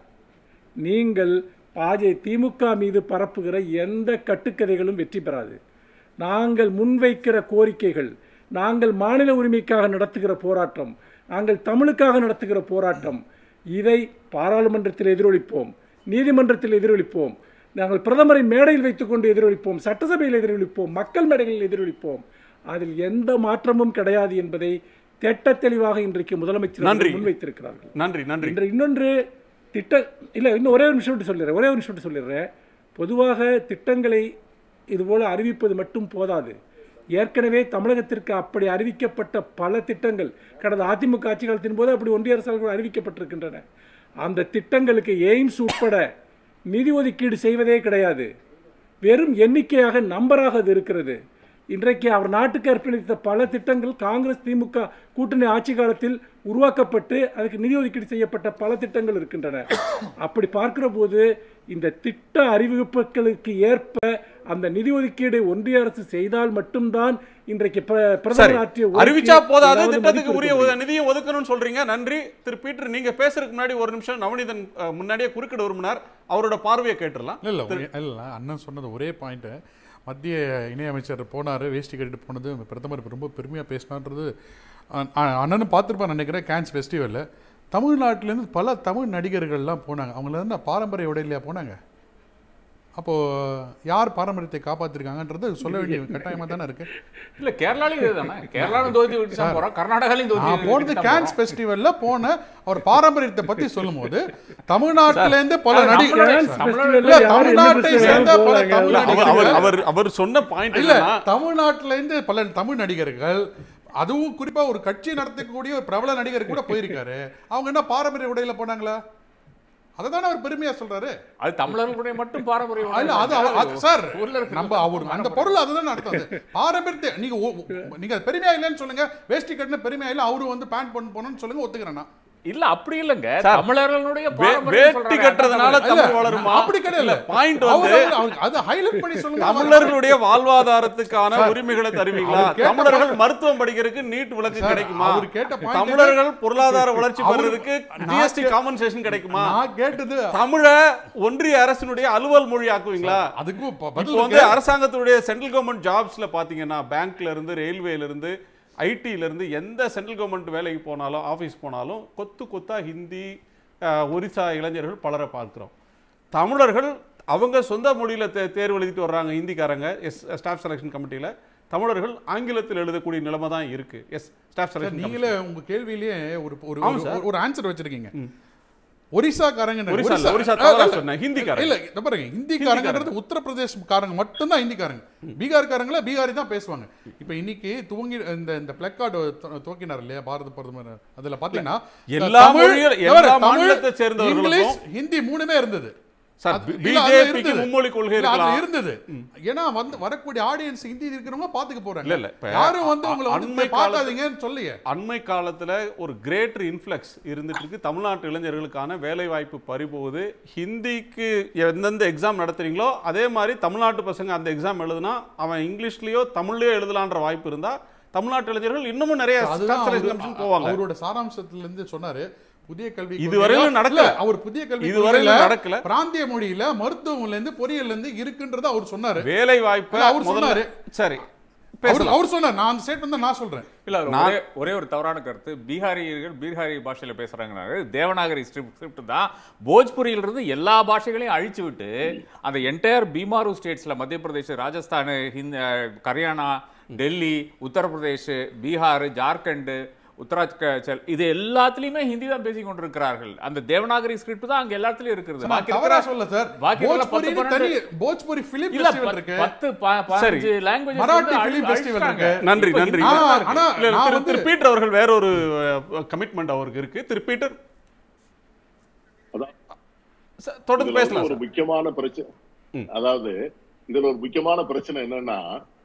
நீங்கள் பாஜ திமுக மீது பரப்புகிற எந்த கட்டுக்கதைகளும் வெற்றி பெறாது நாங்கள் முன்வைக்கிற கோரிக்கைகள் நாங்கள் மாநில உரிமைக்காக நடத்துகிற போராட்டம் நாங்கள் தமிழுக்காக நடத்துகிற போராட்டம் இதை பாராளுமன்றத்தில் எதிரொலிப்போம் நீதிமன்றத்தில் எதிரொலிப்போம் நாங்கள் பிரதமரை மேடையில் வைத்துக்கொண்டு எதிரொலிப்போம் சட்டசபையில் எதிரொலிப்போம் மக்கள் மேடைகளில் எதிரொலிப்போம் அதில் எந்த மாற்றமும் கிடையாது என்பதை திட்ட தெளிவாக இன்றைக்கு முதலமைச்சர் நன்றி. அவர்கள் முன்வைத்திருக்கிறார்கள் நன்றி நன்றி இன்று இன்னொன்று திட்ட இல்லை இன்னும் ஒரே ஒரு நிமிஷம் விட்டு சொல்லிடுறேன் ஒரே ஒரு நிமிஷம் விட்டு சொல்லிடுறேன் பொதுவாக திட்டங்களை இதுபோல அறிவிப்பது மட்டும் போதாது ஏற்கனவே தமிழகத்திற்கு அப்படி அறிவிக்கப்பட்ட பல திட்டங்கள் கடந்த அதிமுக ஆட்சி காலத்தின் போது அப்படி ஒன்றிய அரசாங்கம் அறிவிக்கப்பட்டிருக்கின்றன அந்த திட்டங்களுக்கு எய்ம்ஸ் உட்பட நிதி ஒதுக்கீடு செய்வதே கிடையாது வெறும் எண்ணிக்கையாக நம்பராக அது இருக்கிறது இன்றைக்கு அவர் நாட்டுக்கு அர்ப்பணித்த பல திட்டங்கள் காங்கிரஸ் திமுக கூட்டணி ஆட்சி காலத்தில் உருவாக்கப்பட்டு அதுக்கு நிதி ஒதுக்கீடு செய்யப்பட்ட பல திட்டங்கள் இருக்கின்றன அப்படி பார்க்கிற போது இந்த திட்ட அறிவிப்புகளுக்கு ஏற்ப அந்த நிதி ஒதுக்கீடு ஒன்றிய அரசு செய்தால் மட்டும்தான் இன்றைக்கு பிர- சரி பிரதமர் ஆற்றிய உரைக்கு அறிவிச்சா போதாது ஏதாவது திட்டத்துக்கு மதிப்பு உரிய இருக்க உத- நிதியை ஒதுக்கணும்னு சொல்றீங்க நன்றி திரு பீட்டர் நீங்க பேசுறதுக்கு முன்னாடி ஒரு நிமிஷம் நவநீதன் அஹ், முன்னாடியே குறுக்கிட விரும்பினார் அவரோட பார்வையை கேட்டுடலாம் இல்லை இல்லை இல்லை அண்ணன் சொன்னது ஒரே பாயிண்ட்டு மத்திய இணையமைச்சர் போனார் வேஷ்டி கட்டிட்டு போனது பிரதமர் ரொம்ப பெருமையாக பேசினான்றது அ- அ- அண்ணனும் பார்த்துருப்பான்னு நினைக்கிறேன் கேன்ஸ் ஃபெஸ்டிவலில் தமிழ்நாட்டிலேருந்து பல தமிழ் நடிகர்கள்லாம் போனாங்க அவங்கள என்ன பாரம்பரிய உடையிலையா போனாங்க அப்போது யார் பாரம்பரியத்தை காப்பாற்றிருக்காங்கன்றது சொல்ல வேண்டிய கட்டாயமாக தானே இருக்குது இல்ல கேரளாலையும் இதுதானே கேரளாலும் தோதி விட்டு தான் போறோம் கர்நாடகாலையும் தோதி நான் போனது கேன்ஸ் ஃபெஸ்டிவல்ல போன அவர் பாரம்பரியத்தை பத்தி சொல்லும்போது தமிழ்நாட்டுல இருந்து பல அது நடிகர்கள் Dance தமிழ் festival இல்ல, யார் தமிழ்நாட்டை என்ன சேர்ந்த பேசுறாங்க பல போவாங்க. தமிழ் இல்ல, அவர் அவர் நடிகர்கள். அவர் அவர் சொன்ன பாயிண்ட் இல்ல என்னன்னா தமிழ்நாட்டுல இருந்து பல தமிழ் நடிகர்கள் அதுவும் குறிப்பா ஒரு கட்சி நடத்தக்கூடிய ஒரு பிரபல நடிகர் கூட போயிருக்காரு அவங்க என்ன பாரம்பரிய உடையில போனாங்களா அதை தானே அவர் பெருமையா சொல்றாரு அது தமிழர்களுடைய மட்டும் பாரம்பரியம் இல்ல அது அவர்- அது- சார் ஊர்ல இருக்கிற நம்ம அவர் அந்த பொருள் அதுதான் அர்த்தம் அது பாரம்பரியத்தை நீங்க ஒ- ஒ- நீங்க பெருமையா இல்லைன்னு சொல்லுங்க வேஷ்டி கட்டின பெருமையா இல்ல அவரு வந்து பேண்ட் பண்ண போனோம்னு சொல்லுங்க ஒத்துக்கிறேன் நான். இல்ல அப்படி இல்லங்க சார், தமிழர்களுடைய வே- பாரம்பரியம் வேட்டி சொல்றாங்க. கட்டுறதுனால இல்ல, தமிழ் வளருமா அப்படி கிடையாது பாயிண்ட் அவர் வந்து அவர்- அவர் அது ஹைலைட் பண்ணி சொல்லுங்க தமிழர்களுடைய வாழ்வாதாரத்துக்கான உரிமைகளை தருவீங்களா அவர் கேட்ட தமிழர்கள் point- மருத்துவம் படிக்கிறதுக்கு நீட் விலக்கு சார், கிடைக்குமா அவர் கேட்ட point தமிழர்கள் பொருளாதார வளர்ச்சி அவரு- பெறுறதுக்கு நான் ஜிஎஸ்டி கே- காம்பன்சேஷன் கிடைக்குமா நான் கேட்டது தமிழ ஒன்றிய அரசினுடைய அலுவல் மொழி ஆக்குவீங்களா அதுக்கும் ப- இப்போ பதில் வந்து இருக்கு. அரசாங்கத்துடைய சென்ட்ரல் கவர்மெண்ட் ஜாப்ஸ்ல பாத்தீங்கன்னா பேங்க்ல இருந்து ரயில்வேல இருந்து ஐடில இருந்து எந்த சென்ட்ரல் கவர்மெண்ட் வேலைக்கு போனாலும் ஆபீஸ் போனாலும் கொத்து கொத்தா ஹிந்தி அஹ், ஒரிசா இளைஞர்கள் பலரை பார்க்கிறோம் தமிழர்கள் அவங்க சொந்த மொழியில தே தேர்வு எழுதிட்டு வர்றாங்க ஹிந்திக்காரங்க எஸ் ஸ்டாஃப் செலெக்ஷன் கமிட்டியில தமிழர்கள் ஆங்கிலத்தில் எழுதக்கூடிய நிலைமை தான் இருக்கு எஸ் ஸ்டாஃப் சார், செலெக்ஷன் நீங்களே உங்க கேள்வியிலேயே ஒரு ஒரு ஆமா ஒரு- சார். ஒரு ஆன்சர் வச்சிருக்கீங்க ஒரிசாக்காரங்க ஒரிசா இல்ல, ஒரிசா தவறா சொன்னேன். ஹிந்திக்காரங்க. இல்ல இத பாருங்க ஹிந்திக்காரங்கன்றது உத்தரப்பிரதேசக்காரங்க மட்டும்தான் ஹிந்திக்காரங்க பீகார்காரங்கள பீகாரி தான் பேசுவாங்க இப்ப இன்னைக்கு துவங்கி இந்த இந்த பிளக்கார்டு துவக்கினார் இல்லையா பாரத பிரதமர் அதுல பாத்தீங்கன்னா எல்லா தமிழ், மொழிகள், தவிர எல்லா தமிழ், மாநிலத்தை சேர்ந்தவர்களுக்கும் இங்கிலீஷ் ஹிந்தி மூணுமே இருந்தது சார் அது- இல்ல, அதுல பிஜேபிக்கு இருந்தது. மும்மொழி கொள்கை இல்ல, அதுல இருக்கலாம் இருந்தது ஏன்னா வந்து வரக்கூடிய ஆடியன்ஸ் ஹிந்தி இருக்கிறவங்க பாத்துக்க போறாங்க இல்ல, இல்ல, இப்ப யாரும் வந்து அ- உங்களை வந்து அண்மை பார்க்காதீங்கன்னு சொல்லிய அண்மை காலத்துல ஒரு கிரேட்டர் இன்ஃப்ளக்ஸ் இருந்துட்டு இருக்கு தமிழ்நாட்டு இளைஞர்களுக்கான வேலை வாய்ப்பு பறிபோகுது ஹிந்திக்கு எந்தெந்த எக்ஸாம் நடத்துறீங்களோ அதே மாதிரி தமிழ்நாட்டு பசங்க அந்த எக்ஸாம் எழுதுனா அவன் இங்கிலீஷ்லயோ தமிழ்லயோ எழுதலான்ற வாய்ப்பு இருந்தா தமிழ்நாட்டு இளைஞர்கள் இன்னமும் நிறைய அதுதான் staff selection அவரு- commission போவாங்க அவரோட சாராம்சத்துல இருந்து சொன்னாரு புதிய கல்வி இதுவரையிலும் கொள்கையில- நடக்கல. இல்ல, அவர் புதிய கல்வி இதுவரையிலும் கொள்கையில நடக்கல. பிராந்திய மொழியில மருத்துவம்ல இருந்து பொறியியல்ல இருந்து இருக்குன்றத அவர் சொன்னாரு வேலை வாய்ப்பு இல்ல, அவர் சொன்னாரு. சரி அவர் பேசலாம் அவர் சொன்னார் நான் அந்த ஸ்டேட் வந்து நான் சொல்றேன் இல்ல அதுல ஒரே ஒரே ஒரு தவறான கருத்து பீகாரிகள் பீகாரி பாஷையில பேசுறாங்க தேவநாகரி ஸ்கிரிப்ட் தான் போஜ்புரியில இருந்து எல்லா பாஷைகளையும் அழிச்சு விட்டு அந்த என்டையர் பீமாரு ஸ்டேட்ஸ்ல மத்திய பிரதேஷ் ராஜஸ்தான் ஹிந்த் அஹ், ஹரியானா டெல்லி உத்தரப்பிரதேஷ் பீகார் ஜார்க்கண்ட் உத்தராச்சல் இது எல்லாத்துலயுமே ஹிந்தி தான் பேசிக் கொண்டிருக்கிறார்கள் அந்த தேவநாகரி ஸ்கிரிப்ட் தான் அங்க எல்லாத்துலயும் இருக்கிறது நான் பாக்கி தவறா இருக்கிற- சொல்ல சார் பாக்கி இருக்கிற பத்து போஜ்புரின்னு தனி பன்னெண்டு- போஜ்புரி ஃபிலிம் இல்ல ஃபெஸ்டிவல் பத்து- இருக்கு பத்து ப- பதினஞ்சு languages மராட்டி வந்து film அழி- festival அழிச்சிட்டாங்க. இருக்கு. நன்றி இப்ப நன்றி ஹிந்தி ஆ, தான் இருக்கு. ஆனா இல்ல, இல்ல, நான் திரு- வந்து திரு பீட்டர் அவர்கள் வேற ஒரு கமிட்மெண்ட் அவருக்கு இருக்கு திரு பீட்டர் அதான் ச- தொடர்ந்து இதுல வந்து பேசலாம் ஒரு சார். முக்கியமான பிரச்சனை ம். அதாவது இதுல ஒரு முக்கியமான பிரச்சனை என்னன்னா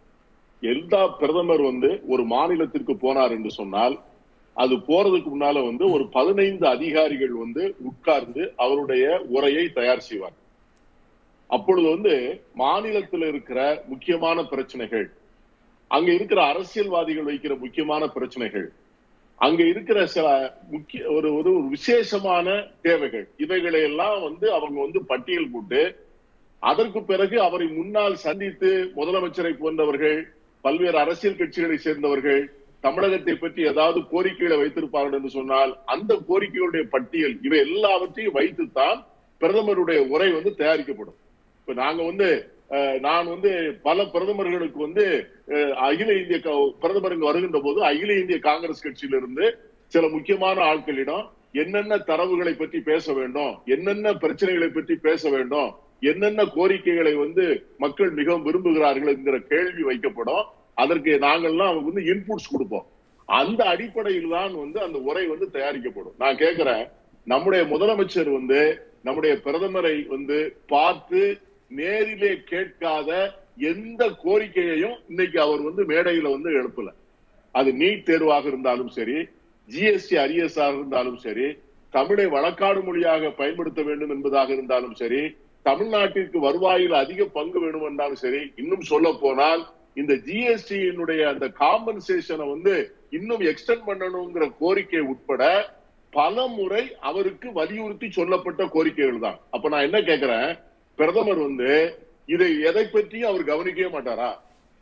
எல்லா பிரதமர் வந்து ஒரு மாநிலத்திற்கு போனார் என்று சொன்னால் அது போறதுக்கு முன்னால வந்து ஒரு பதினைந்து அதிகாரிகள் வந்து உட்கார்ந்து அவருடைய உரையை தயார் செய்வார் அப்பொழுது வந்து மாநிலத்தில் இருக்கிற முக்கியமான பிரச்சனைகள் அங்க இருக்கிற அரசியல்வாதிகள் வைக்கிற முக்கியமான பிரச்சனைகள் அங்க இருக்கிற சில முக்கிய ஒரு ஒரு ஒரு விசேஷமான தேவைகள் இவைகளை எல்லாம் வந்து அவங்க வந்து பட்டியல் போட்டு அதற்கு பிறகு அவரை முன்னால் சந்தித்து முதலமைச்சரை போன்றவர்கள் பல்வேறு அரசியல் கட்சிகளை சேர்ந்தவர்கள் தமிழகத்தை பற்றி ஏதாவது கோரிக்கைகளை வைத்திருப்பார்கள் என்று சொன்னால் அந்த கோரிக்கைகளுடைய பட்டியல் இவை எல்லாவற்றையும் வைத்துத்தான் பிரதமருடைய உரை வந்து தயாரிக்கப்படும் இப்ப நாங்க வந்து அஹ், நான் வந்து பல பிரதமர்களுக்கு வந்து அஹ், அகில இந்திய க- பிரதமர் இங்க வருகின்ற போது அகில இந்திய காங்கிரஸ் கட்சியிலிருந்து சில முக்கியமான ஆட்களிடம் என்னென்ன தரவுகளை பற்றி பேச வேண்டும் என்னென்ன பிரச்சனைகளை பற்றி பேச வேண்டும் என்னென்ன கோரிக்கைகளை வந்து மக்கள் மிகவும் விரும்புகிறார்கள் என்கிற கேள்வி வைக்கப்படும் அதற்கு நாங்கள்லாம் அவங்க வந்து இன்புட்ஸ் கொடுப்போம் அந்த அடிப்படையில் தான் வந்து அந்த உரை வந்து தயாரிக்கப்படும் நான் கேட்கிறேன் நம்முடைய முதலமைச்சர் வந்து நம்முடைய பிரதமரை வந்து பார்த்து நேரிலே கேட்காத எந்த கோரிக்கையையும் இன்னைக்கு அவர் வந்து மேடையில வந்து எழுப்பல அது நீட் தேர்வாக இருந்தாலும் சரி ஜிஎஸ்டி அரியஸாக இருந்தாலும் சரி தமிழை வழக்காடு மொழியாக பயன்படுத்த வேண்டும் என்பதாக இருந்தாலும் சரி தமிழ்நாட்டிற்கு வருவாயில் அதிக பங்கு வேணும் என்றாலும் சரி இன்னும் சொல்ல போனால் இந்த ஜிஎஸ்டியினுடைய அந்த காம்பன்சேஷனை வந்து இன்னும் எக்ஸ்டெண்ட் பண்ணணுங்கிற கோரிக்கை உட்பட பல முறை அவருக்கு வலியுறுத்தி சொல்லப்பட்ட கோரிக்கைகள் தான் அப்ப நான் என்ன கேக்குறேன் பிரதமர் வந்து இதை எதை பற்றியும் அவர் கவனிக்கவே மாட்டாரா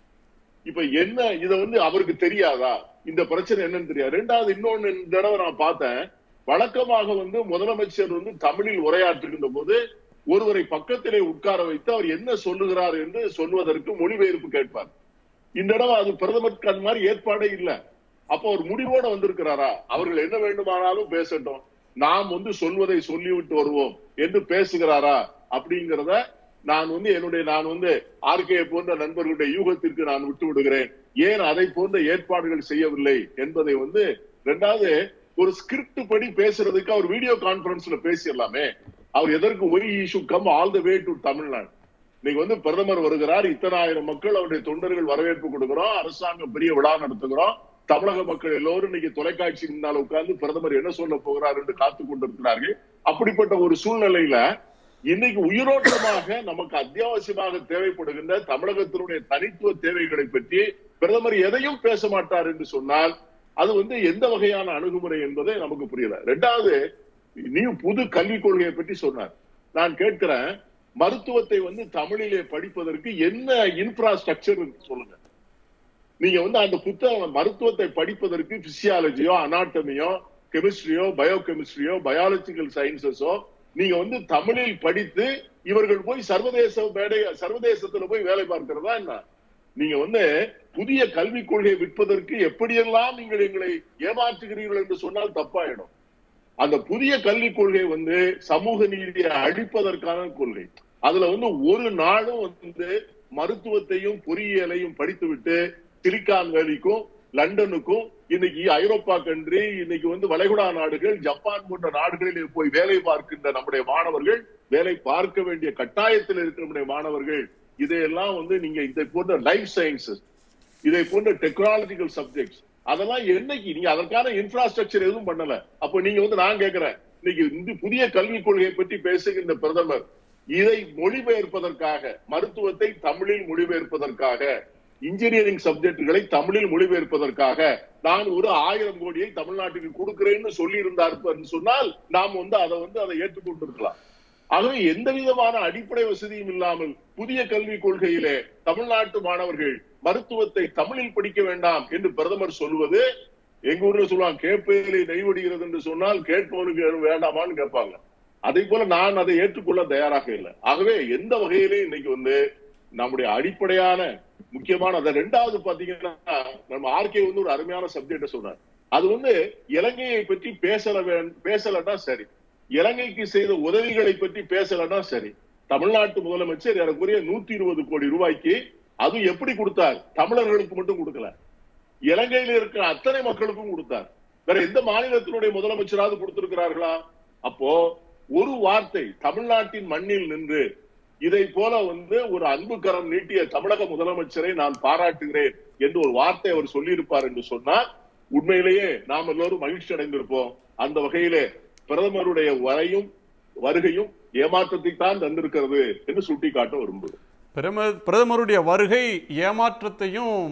இப்ப என்ன இத வந்து அவருக்கு தெரியாதா இந்த பிரச்சனை என்னன்னு தெரியாது ரெண்டாவது இன்னொன்னு இந்த தடவை நான் பார்த்தேன் வழக்கமாக வந்து முதலமைச்சர் வந்து தமிழில் உரையாற்றுகின்ற போது ஒருவரை பக்கத்திலே உட்கார வைத்து அவர் என்ன சொல்லுகிறார் என்று சொல்வதற்கு மொழிபெயர்ப்பு கேட்பார் இந்த தடவை அது பிரதமருக்கு அந்த மாதிரி ஏற்பாடே இல்ல அப்ப அவர் முடிவோட வந்திருக்கிறாரா அவர்கள் என்ன வேண்டுமானாலும் பேசட்டும் நாம் வந்து சொல்வதை சொல்லிவிட்டு வருவோம் என்று பேசுகிறாரா அப்படிங்கிறத நான் வந்து என்னுடைய நான் வந்து ஆர்கே போன்ற நண்பர்களுடைய யூகத்திற்கு நான் விட்டு விடுகிறேன் ஏன் அதை போன்ற ஏற்பாடுகள் செய்யவில்லை என்பதை வந்து ரெண்டாவது ஒரு ஸ்கிரிப்ட் படி பேசுறதுக்கு அவர் வீடியோ கான்பரன்ஸ்ல பேசிடலாமே அவர் எதற்கு why issue come all the way to Tamil Nadu இன்னைக்கு வந்து பிரதமர் வருகிறார் இத்தனை ஆயிரம் மக்கள் அவருடைய தொண்டர்கள் வரவேற்பு கொடுக்கிறோம் அரசாங்கம் பெரிய விழா நடத்துகிறோம் தமிழக மக்கள் எல்லோரும் இன்னைக்கு தொலைக்காட்சி முன்னால் உட்கார்ந்து பிரதமர் என்ன சொல்ல போகிறார் என்று காத்து கொண்டிருக்கிறார்கள் அப்படிப்பட்ட ஒரு சூழ்நிலையில இன்னைக்கு உயிரோட்டமாக நமக்கு அத்தியாவசியமாக தேவைப்படுகின்ற தமிழகத்தினுடைய தனித்துவ தேவைகளை பற்றி பிரதமர் எதையும் பேச மாட்டார் என்று சொன்னால் அது வந்து எந்த வகையான அணுகுமுறை என்பதை நமக்கு புரியல ரெண்டாவது நீ புது கல்விக் கொள்கையை பற்றி சொன்னார் நான் கேட்கிறேன் மருத்துவத்தை வந்து தமிழிலே படிப்பதற்கு என்ன இன்ஃப்ராஸ்ட்ரக்சர் சொல்லுங்க நீங்க வந்து அந்த புத்தகம் மருத்துவத்தை படிப்பதற்கு பிசியாலஜியோ அனாட்டமியோ கெமிஸ்ட்ரியோ பயோ கெமிஸ்ட்ரியோ பயாலஜிக்கல் சயின்சஸோ நீங்க வந்து தமிழில் படித்து இவர்கள் போய் சர்வதேச மேடை சர்வதேசத்துல போய் வேலை பார்க்கிறதா என்ன நீங்க வந்து புதிய கல்விக் கொள்கையை விற்பதற்கு எப்படியெல்லாம் நீங்கள் எங்களை ஏமாற்றுகிறீர்கள் என்று சொன்னால் தப்பாயிடும் அந்த புதிய கல்விக் கொள்கை வந்து சமூக நீதியை அழிப்பதற்கான கொள்கை அதுல வந்து ஒரு நாளும் வந்து மருத்துவத்தையும் பொறியியலையும் படித்துவிட்டு சிலிக்கான் வேலிக்கும் லண்டனுக்கும் இன்னைக்கு ஐரோப்பா கண்ட்ரி இன்னைக்கு வந்து வளைகுடா நாடுகள் ஜப்பான் போன்ற நாடுகளில் போய் வேலை பார்க்கின்ற நம்முடைய மாணவர்கள் வேலை பார்க்க வேண்டிய கட்டாயத்தில் இருக்கிற நம்முடைய மாணவர்கள் இதையெல்லாம் வந்து நீங்க இதை போன்ற லைஃப் சயின்சஸ் இதை போன்ற டெக்னாலஜிக்கல் சப்ஜெக்ட்ஸ் அதெல்லாம் என்னைக்கு நீங்க அதற்கான இன்ஃப்ராஸ்ட்ரக்சர் எதுவும் பண்ணல அப்ப நீங்க வந்து நான் கேட்கிறேன் இன்னைக்கு இந்த புதிய கல்விக் கொள்கையை பற்றி பேசுகின்ற பிரதமர் இதை மொழிபெயர்ப்பதற்காக மருத்துவத்தை தமிழில் மொழிபெயர்ப்பதற்காக இன்ஜினியரிங் சப்ஜெக்டுகளை தமிழில் மொழிபெயர்ப்பதற்காக நான் ஒரு ஆயிரம் கோடியை தமிழ்நாட்டுக்கு கொடுக்கிறேன்னு சொல்லி இருந்தார் சொன்னால் நாம் வந்து அதை வந்து அதை ஏற்றுக்கொண்டிருக்கலாம் ஆகவே எந்த விதமான அடிப்படை வசதியும் இல்லாமல் புதிய கல்விக் கொள்கையிலே தமிழ்நாட்டு மாணவர்கள் மருத்துவத்தை தமிழில் படிக்க வேண்டாம் என்று பிரதமர் சொல்வது எங்க ஊர்ல சொல்லுவாங்க கேட்பதிலே நெய்வடிகிறது என்று சொன்னால் கேட்பவனுக்கு வேண்டாமான்னு கேட்பாங்க அதே போல நான் அதை ஏற்றுக்கொள்ள தயாராக இல்லை ஆகவே எந்த வகையிலே இன்னைக்கு வந்து நம்முடைய அடிப்படையான முக்கியமான அந்த ரெண்டாவது பாத்தீங்கன்னா நம்ம ஆர்கே வந்து ஒரு அருமையான சப்ஜெக்ட சொன்னார் அது வந்து இலங்கையை பற்றி பேசல வே- பேசலன்னா சரி இலங்கைக்கு செய்த உதவிகளை பற்றி பேசலன்னா சரி தமிழ்நாட்டு முதலமைச்சர் ஏறக்குறைய நூத்தி இருபது கோடி ரூபாய்க்கு அது எப்படி கொடுத்தார் தமிழர்களுக்கு மட்டும் கொடுக்கல இலங்கையில இருக்கிற அத்தனை மக்களுக்கும் கொடுத்தார் வேற எந்த மாநிலத்தினுடைய முதலமைச்சராவது கொடுத்திருக்கிறார்களா அப்போ ஒரு வார்த்தை தமிழ்நாட்டின் மண்ணில் நின்று இதை போல வந்து ஒரு அன்பு கரம் நீட்டிய தமிழக முதலமைச்சரை நான் பாராட்டுகிறேன் என்று ஒரு வார்த்தை அவர் சொல்லியிருப்பார் என்று சொன்னால் உண்மையிலேயே நாம் எல்லோரும் மகிழ்ச்சி அடைந்திருப்போம் அந்த வகையிலே பிரதமருடைய வரையும் வருகையும் ஏமாற்றத்தை தான் தந்திருக்கிறது என்று சுட்டிக்காட்ட விரும்புகிறேன் பிரம பிரதமருடைய வருகை ஏமாற்றத்தையும்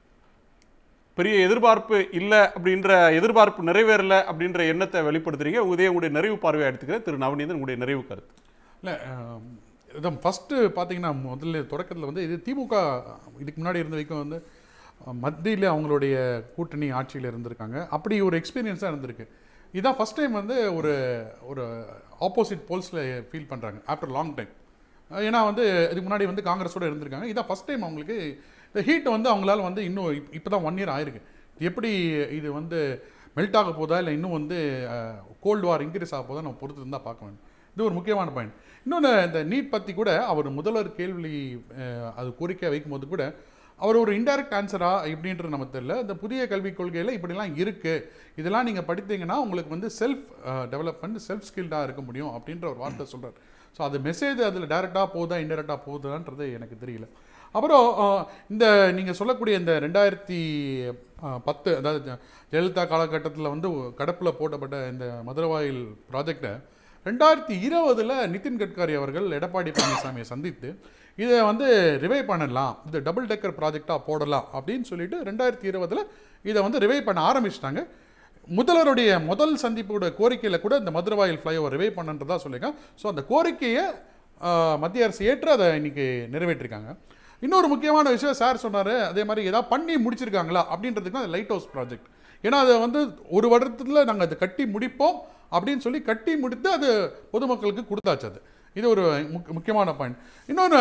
பெரிய எதிர்பார்ப்பு இல்லை அப்படின்ற எதிர்பார்ப்பு நிறைவேறல அப்படின்ற எண்ணத்தை வெளிப்படுத்துறீங்க இதே உங்களுடைய நிறைவு பார்வையை எடுத்துக்கிறேன் திரு நவநீதன் உங்களுடைய நிறைவு கருத்து இல்லை இதான் ஃபஸ்ட்டு பார்த்தீங்கன்னா முதல்ல தொடக்கத்தில் வந்து இது திமுக இதுக்கு முன்னாடி இருந்த வரைக்கும் வந்து மத்தியில் அவங்களுடைய கூட்டணி ஆட்சியில் இருந்திருக்காங்க அப்படி ஒரு எக்ஸ்பீரியன்ஸாக இருந்திருக்கு இதான் ஃபஸ்ட் டைம் வந்து ஒரு ஒரு ஆப்போசிட் போல்ஸில் ஃபீல் பண்ணுறாங்க ஆஃப்டர் லாங் டைம் ஏன்னா வந்து இதுக்கு முன்னாடி வந்து காங்கிரஸோட இருந்திருக்காங்க இதான் ஃபஸ்ட் டைம் அவங்களுக்கு இந்த ஹீட் வந்து அவங்களால வந்து இன்னும் இப்போ தான் ஒன் இயர் ஆயிருக்கு எப்படி இது வந்து மெல்ட் ஆக போதா இல்லை இன்னும் வந்து கோல்டு வார் இன்க்ரீஸ் ஆக போதா நம்ம பொறுத்து இருந்தால் பார்க்க வேண்டும் இது ஒரு முக்கியமான பாயிண்ட் இன்னொன்று இந்த நீட் பற்றி கூட அவர் முதல்வர் கேள்வி அஹ், அது கோரிக்கை வைக்கும்போது கூட அவர் ஒரு இன்டைரக்ட் ஆன்சரா எப்படின்றது நமக்கு தெரியல இந்த புதிய கல்விக் கொள்கையில் இப்படிலாம் இருக்குது இதெல்லாம் நீங்கள் படித்தீங்கன்னா உங்களுக்கு வந்து செல்ஃப் டெவலப்மெண்ட் செல்ஃப் ஸ்கில்டாக இருக்க முடியும் அப்படின்ற ஒரு வார்த்தை சொல்கிறார் ஸோ அது மெசேஜ் அதில் டைரெக்டாக போகுதா இன்டெரக்டாக போகுதான்றது எனக்கு தெரியல அப்புறம் அஹ், இந்த நீங்கள் சொல்லக்கூடிய இந்த ரெண்டாயிரத்தி அஹ், பத்து அதாவது ஜ- ஜெயலலிதா காலகட்டத்தில் வந்து கடப்பில் போட்டப்பட்ட இந்த மதுரவாயில் ப்ராஜெக்டை ரெண்டாயிரத்தி இருபதில் நிதின் கட்காரி அவர்கள் எடப்பாடி பழனிசாமியை சந்தித்து இதை வந்து ரிவைவ் பண்ணலாம் இது டபுள் டெக்கர் ப்ராஜெக்டாக போடலாம் அப்படின்னு சொல்லிட்டு ரெண்டாயிரத்தி இருபதில் இதை வந்து ரிவைவ் பண்ண ஆரம்பிச்சிட்டாங்க முதல்வருடைய முதல் சந்திப்போட கோரிக்கையில் கூட இந்த மதுரவாயில் ஃப்ளைஓவர் ரிவைவ் பண்ணுன்றதா சொல்லியிருக்காங்க ஸோ அந்த கோரிக்கையை ஆஹ், மத்திய அரசு ஏற்று அதை இன்னைக்கு நிறைவேற்றிருக்காங்க இன்னொரு முக்கியமான விஷயம் சார் சொன்னார் அதே மாதிரி ஏதாவது பண்ணி முடிச்சிருக்காங்களா அப்படின்றதுக்கு தான் லைட் ஹவுஸ் ப்ராஜெக்ட் ஏன்னா அதை வந்து ஒரு வருடத்தில் நாங்கள் அதை கட்டி முடிப்போம் அப்படின்னு சொல்லி கட்டி முடித்து அது பொதுமக்களுக்கு கொடுத்தாச்சு அது இது ஒரு முக் முக்கியமான பாயிண்ட் இன்னொன்று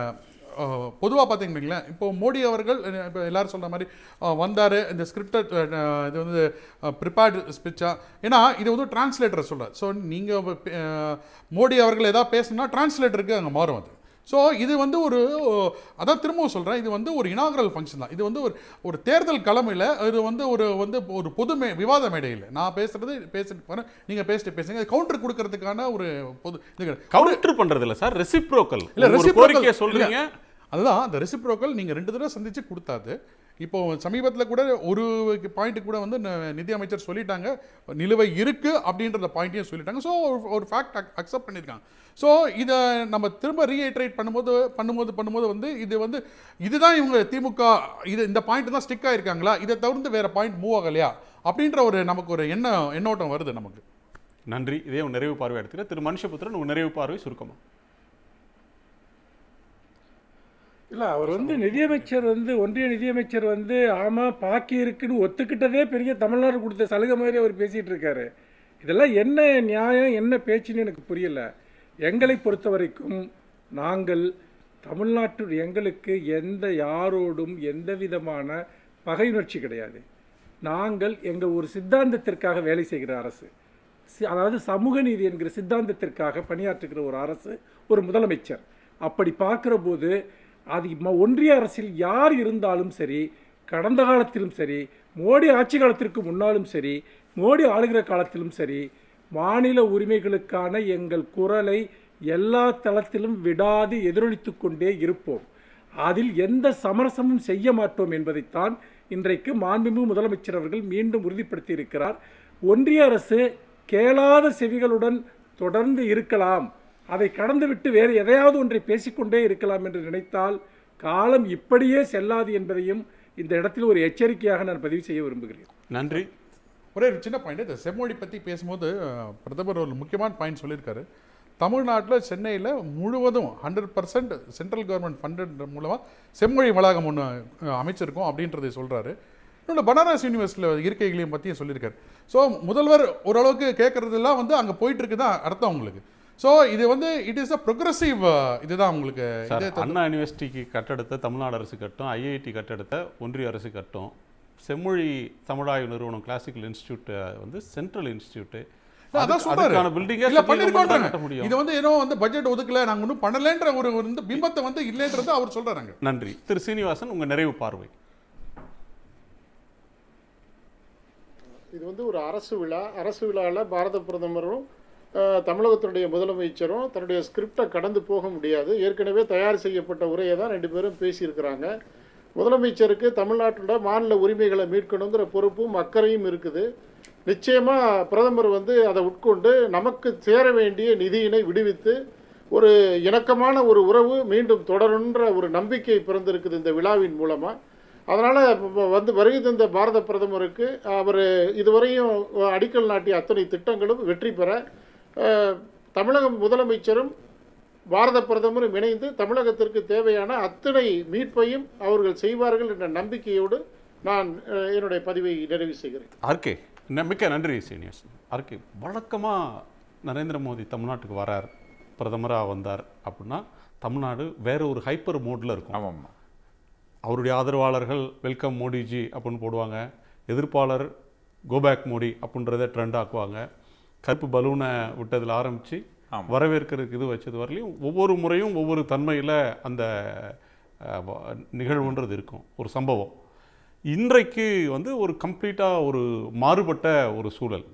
பொதுவாக பார்த்தீங்கன்னா இப்போ மோடி அவர்கள் இப்போ எல்லாரும் சொல்கிற மாதிரி வந்தார் இந்த ஸ்கிரிப்டட் இது வந்து ப்ரிப்பேர்டு ஸ்பீச்சா ஏன்னா இது வந்து டிரான்ஸ்லேட்டரை சொல்கிறார் ஸோ நீங்கள் மோடி அவர்கள் ஏதாவது பேசுனா டிரான்ஸ்லேட்டருக்கு அங்கே மாறும் அது ஸோ இது வந்து ஒரு அதான் திரும்பவும் சொல்கிறேன் இது வந்து ஒரு இனாகரல் ஃபங்க்ஷன் தான் இது வந்து ஒரு ஒரு தேர்தல் கிழமையில் இது வந்து ஒரு வந்து ஒரு பொது மே விவாத மேடையில் நான் பேசுறது பேசிட்டு போகிறேன் நீங்கள் பேசிட்டு பேசுங்க கவுண்டர் கொடுக்கறதுக்கான ஒரு பொது இது கவுண்டர் பண்றது இல்ல சார் ரெசிப்ரோக்கல் இல்ல ஒரு reciprocal- கோரிக்கையை சொல்றீங்க இல்ல, அதுதான் அந்த ரெசிப்ரோக்கல் நீங்கள் ரெண்டு தடவை சந்திச்சு கொடுத்தாது இப்போ சமீபத்தில் கூட ஒரு பாயிண்ட் கூட வந்து ந- நிதி அமைச்சர் சொல்லிட்டாங்க நிலுவை இருக்கு அப்படின்றத பாயிண்ட்டையும் சொல்லிட்டாங்க ஸோ ஒரு ஃபேக்ட் அக்செப்ட் பண்ணியிருக்காங்க ஸோ இதை நம்ம திரும்ப ரீஐட்ரேட் பண்ணும்போது பண்ணும்போது பண்ணும்போது வந்து இது வந்து இதுதான் இவங்க திமுக இது இந்த பாயிண்ட் தான் ஸ்டிக் ஆயிருக்காங்களா இதை தவிர்த்து வேற பாயிண்ட் மூவ் ஆகலையா அப்படின்ற ஒரு நமக்கு ஒரு எண்ணம் எண்ணோட்டம் வருது நமக்கு நன்றி இதே ஒரு நிறைவு பார்வை எடுத்துக்கிறேன் திரு மனுஷபுத்திரன் உங்க நிறைவு பார்வை சுருக்கமா இல்லை அவர் வந்து நிதியமைச்சர் வந்து ஒன்றிய நிதியமைச்சர் வந்து ஆமாம் பாக்கி இருக்குன்னு ஒத்துக்கிட்டதே பெரிய தமிழ்நாடு கொடுத்த சலுகை மாதிரி அவர் பேசிகிட்டு இருக்காரு இதெல்லாம் என்ன நியாயம் என்ன பேச்சுன்னு எனக்கு புரியல எங்களை பொறுத்த வரைக்கும் நாங்கள் தமிழ்நாட்டு எங்களுக்கு எந்த யாரோடும் எந்த விதமான பகையுணர்ச்சி கிடையாது நாங்கள் எங்கள் ஒரு சித்தாந்தத்திற்காக வேலை செய்கிற அரசு சி- அதாவது சமூக நீதி என்கிற சித்தாந்தத்திற்காக பணியாற்றுகிற ஒரு அரசு ஒரு முதலமைச்சர் அப்படி பார்க்கிற போது அது ம- ஒன்றிய அரசில் யார் இருந்தாலும் சரி கடந்த காலத்திலும் சரி மோடி ஆட்சி காலத்திற்கு முன்னாலும் சரி மோடி ஆளுகிற காலத்திலும் சரி மாநில உரிமைகளுக்கான எங்கள் குரலை எல்லா தளத்திலும் விடாது எதிரொலித்துக் கொண்டே இருப்போம் அதில் எந்த சமரசமும் செய்ய மாட்டோம் என்பதைத்தான் இன்றைக்கு மாண்புமிகு முதலமைச்சர் அவர்கள் மீண்டும் உறுதிப்படுத்தி இருக்கிறார் ஒன்றிய அரசு கேளாத செவிகளுடன் தொடர்ந்து இருக்கலாம் அதை கடந்துவிட்டு வேறு எதையாவது ஒன்றை பேசிக்கொண்டே இருக்கலாம் என்று நினைத்தால் காலம் இப்படியே செல்லாது என்பதையும் இந்த இடத்தில் ஒரு எச்சரிக்கையாக நான் பதிவு செய்ய விரும்புகிறேன் நன்றி ஒரே ஒரு சின்ன பாயிண்ட் இந்த செம்மொழி பற்றி பேசும்போது அஹ், பிரதமர் ஒரு முக்கியமான பாயிண்ட் சொல்லியிருக்காரு தமிழ்நாட்டில் சென்னையில் முழுவதும் hundred percent central government funded மூலமாக செம்மொழி வளாகம் ஒன்று அமைச்சிருக்கோம் அப்படின்றதை சொல்கிறாரு இன்னொன்று பனாரஸ் யூனிவர்சிட்டியில் இருக்கைகளையும் பற்றியும் சொல்லியிருக்காரு ஸோ முதல்வர் ஓரளவுக்கு கேட்குறதெல்லாம் வந்து அங்கே போயிட்டு இருக்கு தான் அர்த்தம் உங்களுக்கு ஸோ இது வந்து இட் இஸ் அ ப்ரொக்ரஸிவ் இதுதான் உங்களுக்கு சார் இதே அண்ணா யூனிவர்சிட்டிக்கு கட்டடத்தை தமிழ்நாடு அரசு கட்டும் ஐஐடி கட்டடத்தை ஒன்றிய அரசு கட்டும் செம்மொழி தமிழாய்வு நிறுவனம் கிளாசிக்கல் இன்ஸ்டியூட் வந்து சென்ட்ரல் இன்ஸ்டியூட் இல்ல, அதான் சொல்றாரு அதுக்கான பில்டிங்கை இல்ல கட்ட பண்ணிருக்கோன்றாங்க முடியும் இது வந்து ஏதோ வந்து பட்ஜெட் ஒதுக்கல நாங்க ஒன்றும் பண்ணலன்ற ஒரு ஒரு இந்த பிம்பத்தை வந்து இல்லைன்றது அவர் சொல்றாங்க நன்றி திரு சீனிவாசன் உங்க நிறைவு பார்வை இது வந்து ஒரு அரசு விழா அரசு விழாவில் பாரத பிரதமரும் அஹ், தமிழகத்தினுடைய முதலமைச்சரும் தன்னுடைய ஸ்கிரிப்டை கடந்து போக முடியாது ஏற்கனவே தயார் செய்யப்பட்ட உரையை தான் ரெண்டு பேரும் பேசியிருக்கிறாங்க முதலமைச்சருக்கு தமிழ்நாட்டோட மாநில உரிமைகளை மீட்கணுங்கிற பொறுப்பும் அக்கறையும் இருக்குது நிச்சயமாக பிரதமர் வந்து அதை உட்கொண்டு நமக்கு சேர வேண்டிய நிதியினை விடுவித்து ஒரு இணக்கமான ஒரு உறவு மீண்டும் தொடருன்ற ஒரு நம்பிக்கை பிறந்திருக்குது இந்த விழாவின் மூலமாக அதனால் வந்து வருகை தந்த பாரத பிரதமருக்கு அவர் இதுவரையும் அடிக்கல் நாட்டிய அத்தனை திட்டங்களும் வெற்றி பெற அஹ், தமிழக முதலமைச்சரும் பாரத பிரதமரும் இணைந்து தமிழகத்திற்கு தேவையான அத்தனை மீட்பையும் அவர்கள் செய்வார்கள் என்ற நம்பிக்கையோடு நான் அஹ், என்னுடைய பதிவை நிறைவு செய்கிறேன் ஆர்கே ந- மிக்க நன்றி சீனியர்ஸ் ஆர்கே வழக்கமாக நரேந்திர மோடி தமிழ்நாட்டுக்கு வரார் பிரதமராக வந்தார் அப்படின்னா தமிழ்நாடு வேற ஒரு ஹைப்பர் மோடில் இருக்கும் ஆமாம் அவருடைய ஆதரவாளர்கள் வெல்கம் மோடிஜி அப்படின்னு போடுவாங்க எதிர்ப்பாளர் கோபேக் மோடி அப்படின்றத ட்ரெண்ட் ஆக்குவாங்க கருப்பு பலூனை விட்டதில் ஆரம்பித்து ஆமா. வரவேற்கிறதுக்கு இது வச்சது வரலையும் ஒவ்வொரு முறையும் ஒவ்வொரு தன்மையில் அந்த அஹ், வ- நிகழ்வுன்றது இருக்கும் ஒரு சம்பவம் இன்றைக்கு வந்து ஒரு கம்ப்ளீட்டாக ஒரு மாறுபட்ட ஒரு சூழல்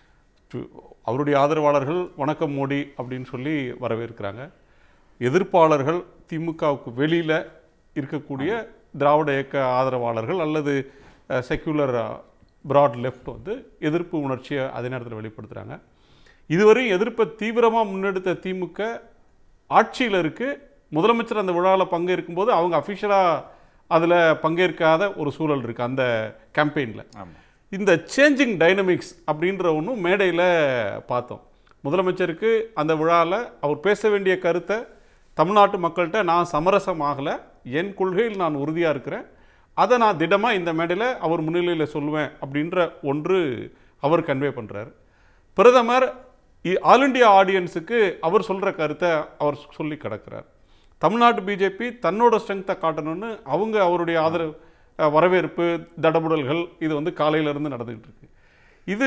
டு- அவருடைய ஆதரவாளர்கள் வணக்கம் மோடி அப்படின்னு சொல்லி வரவேற்கிறாங்க எதிர்ப்பாளர்கள் திமுகவுக்கு வெளியில் இருக்கக்கூடிய திராவிட இயக்க ஆதரவாளர்கள் அல்லது செக்யூலர் பிராட் லெஃப்ட் வந்து எதிர்ப்பு உணர்ச்சியை அதே நேரத்தில் வெளிப்படுத்துகிறாங்க இதுவரை எதிர்ப்பை தீவிரமாக முன்னெடுத்த திமுக ஆட்சியில் இருக்கு முதலமைச்சர் அந்த விழாவில் பங்கேற்கும்போது அவங்க அஃபிஷியலாக அதில் பங்கேற்காத ஒரு சூழல் இருக்குது அந்த கேம்பெயினில் ஆமாம் இந்த சேஞ்சிங் டைனமிக்ஸ் அப்படின்ற ஒன்றும் மேடையில் பார்த்தோம் முதலமைச்சருக்கு அந்த விழாவில் அவர் பேச வேண்டிய கருத்தை தமிழ்நாட்டு மக்கள்கிட்ட நான் சமரசம் ஆகலை என் கொள்கையில் நான் உறுதியாக இருக்கிறேன் அதை நான் திடமாக இந்த மேடையில் அவர் முன்னிலையில் சொல்லுவேன் அப்படின்ற ஒன்று அவர் கன்வே பண்ணுறாரு பிரதமர் இ- ஆல் இண்டியா ஆடியன்ஸுக்கு அவர் சொல்கிற கருத்தை அவர் சொல்லி கிடக்கிறார் தமிழ்நாட்டு பிஜேபி தன்னோட ஸ்ட்ரென்த்தை காட்டணும்னு அவங்க அவருடைய ஆதரவு அஹ், வரவேற்பு தடபுடல்கள் இது வந்து காலையில இருந்து நடந்துகிட்டு இருக்கு இது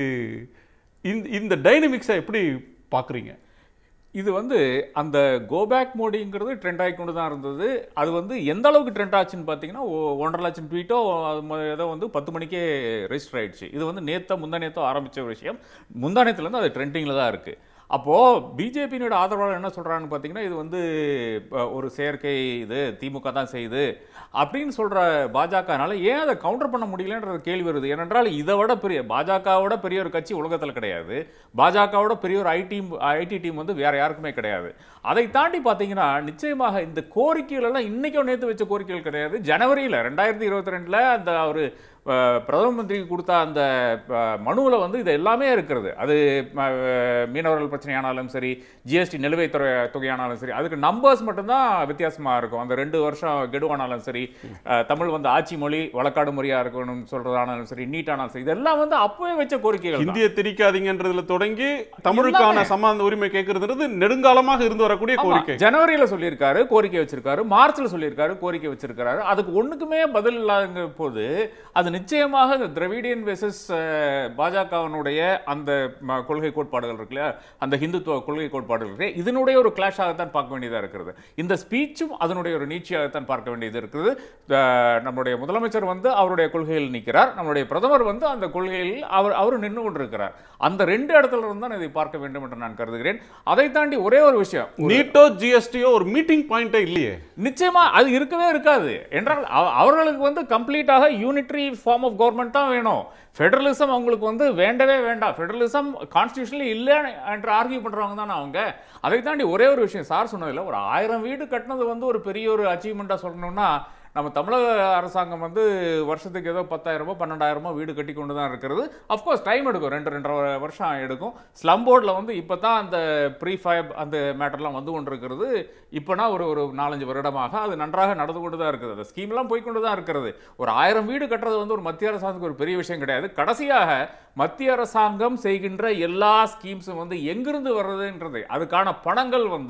இந்த இந்த டைனமிக்ஸை எப்படி பார்க்குறீங்க இது வந்து அந்த கோபேக் மோடிங்கிறது ட்ரெண்ட் ஆகி கொண்டு தான் இருந்தது அது வந்து எந்த அளவுக்கு ட்ரெண்ட் ஆச்சுன்னு பார்த்தீங்கன்னா ஒ- ஒன்றரை லட்சம் ட்வீட்டோ அது ம- ஏதோ வந்து பத்து மணிக்கே ரெஜிஸ்டர் ஆயிடுச்சு இது வந்து நேத்தோ முந்தா நேத்தோ ஆரம்பிச்ச ஒரு விஷயம் முந்தா நேரத்துலேருந்து அது ட்ரெண்டிங்கில் தான் இருக்குது அப்போது பிஜேபியினோட ஆதரவாளர் என்ன சொல்கிறான்னு பார்த்தீங்கன்னா இது வந்து அஹ், ஒரு செயற்கை இது திமுக தான் செய்யுது அப்படின்னு சொல்கிற பாஜகனால ஏன் அதை கவுண்டர் பண்ண முடியலன்ற கேள்வி வருது ஏனென்றால் இதை விட பெரிய பாஜகவோட பெரிய ஒரு கட்சி உலகத்தில் கிடையாது பாஜகவோட பெரிய ஒரு ஐடி ஐடி டீம் வந்து வேற யாருக்குமே கிடையாது அதை தாண்டி பார்த்தீங்கன்னா நிச்சயமாக இந்த கோரிக்கைகள் எல்லாம் இன்னைக்கும் நேற்று வச்ச கோரிக்கைகள் கிடையாது ஜனவரியில் ரெண்டாயிரத்தி இருபத்தி ரெண்டில் அந்த ஒரு அஹ், பிரதம மந்திரிக்கு கொடுத்த அந்த மனுவில் வந்து இது எல்லாமே இருக்கிறது அது அஹ், மீனவர்கள் பிரச்சனையானாலும் சரி ஜிஎஸ்டி நிலுவைத் தொகை தொகையானாலும் சரி அதுக்கு நம்பர்ஸ் மட்டும்தான் வித்தியாசமாக இருக்கும் அந்த ரெண்டு வருஷம் கெடுவானாலும் சரி அஹ், தமிழ் வந்து ஆட்சி மொழி வழக்காடு மொழியாக இருக்கணும்னு சொல்றதானாலும் சரி நீட்டானாலும் சரி இதெல்லாம் வந்து அப்பவே வச்ச கோரிக்கைகள் தான். இந்திய திணிக்காதீங்கன்றதுல தொடங்கி தமிழுக்கான சமாந்த உரிமை கேட்கறதுன்றது நெடுங்காலமாக இருந்து வரக்கூடிய ஆமா, கோரிக்கை ஜனவரியில சொல்லியிருக்காரு கோரிக்கை வச்சிருக்காரு மார்ச்ல சொல்லியிருக்காரு கோரிக்கை வச்சிருக்காரு அதுக்கு ஒண்ணுக்குமே பதில் இல்லாத போது அது நிச்சயமாக இந்த திராவிடியன் வெசஸ் பாஜகவினுடைய அந்த ம- கொள்கை கோட்பாடுகள் இருக்கு இல்லையா அந்த ஹிந்துத்துவ கொள்கை கோட்பாடுகள் இருக்கு இதனுடைய ஒரு கிளாஷாகத்தான் பார்க்க வேண்டியதா இருக்கிறது இந்த ஸ்பீச்சும் அதனுடைய ஒரு நீட்சியாகத்தான் பார்க்க வேண்டியது இருக்குது அஹ், நம்முடைய முதலமைச்சர் வந்து அவருடைய கொள்கையில் நிற்கிறார் நம்முடைய பிரதமர் வந்து அந்த கொள்கையில் அவர் அவர் நின்று கொண்டிருக்கிறார் அந்த ரெண்டு இடத்துல இருந்து தான் இதை பார்க்க வேண்டும் என்று நான் கருதுகிறேன் அதை தாண்டி ஒரே ஒரு விஷயம் நீட்டோ ஜிஎஸ்டியோ ஒரு மீட்டிங் பாயிண்டே இல்லையே நிச்சயமா அது இருக்கவே இருக்காது என்றால் அவ- அவர்களுக்கு வந்து கம்ப்ளீட்டாக யூனிட்ரி ஃபார்ம் ஆஃப் கவர்மெண்ட் தான் வேணும் ஃபெடரலிசம் அவங்களுக்கு வந்து வேண்டவே வேண்டாம் ஃபெடரலிசம் கான்ஸ்டியூஷன்ல இல்லை என்று ஆர்கியூ பண்றவங்க தானே அவங்க அதை தாண்டி ஒரே ஒரு விஷயம் சார் சொன்னதில்ல ஒரு ஆயிரம் வீடு கட்டினது வந்து ஒரு பெரிய ஒரு அச்சீவ்மெண்ட்டாக சொல்லணும்னா நம்ம தமிழக அரசாங்கம் வந்து வருஷத்துக்கு ஏதோ பத்தாயிரமோ பன்னெண்டாயிரமோ வீடு கட்டி கொண்டு தான் இருக்கிறது அஃப்கோர்ஸ் டைம் எடுக்கும் ரெண்டு ரெண்டரை வருஷம் எடுக்கும் ஸ்லம் போர்டில் வந்து இப்போ தான் அந்த ப்ரீ ஃபயப் அந்த மேட்டர்லாம் வந்து கொண்டு இருக்கிறது இப்போனா ஒரு ஒரு நாலஞ்சு வருடமாக அது நன்றாக நடந்து கொண்டு தான் இருக்குது அந்த ஸ்கீம்லாம் போய் கொண்டு தான் இருக்கிறது ஒரு ஆயிரம் வீடு கட்டுறது வந்து ஒரு மத்திய அரசாங்கத்துக்கு ஒரு பெரிய விஷயம் கிடையாது கடைசியாக மத்திய அரசாங்கம் செய்கின்ற எல்லா ஸ்கீம்ஸும் வந்து எங்கிருந்து வர்றதுன்றது அதுக்கான பணங்கள் வந்து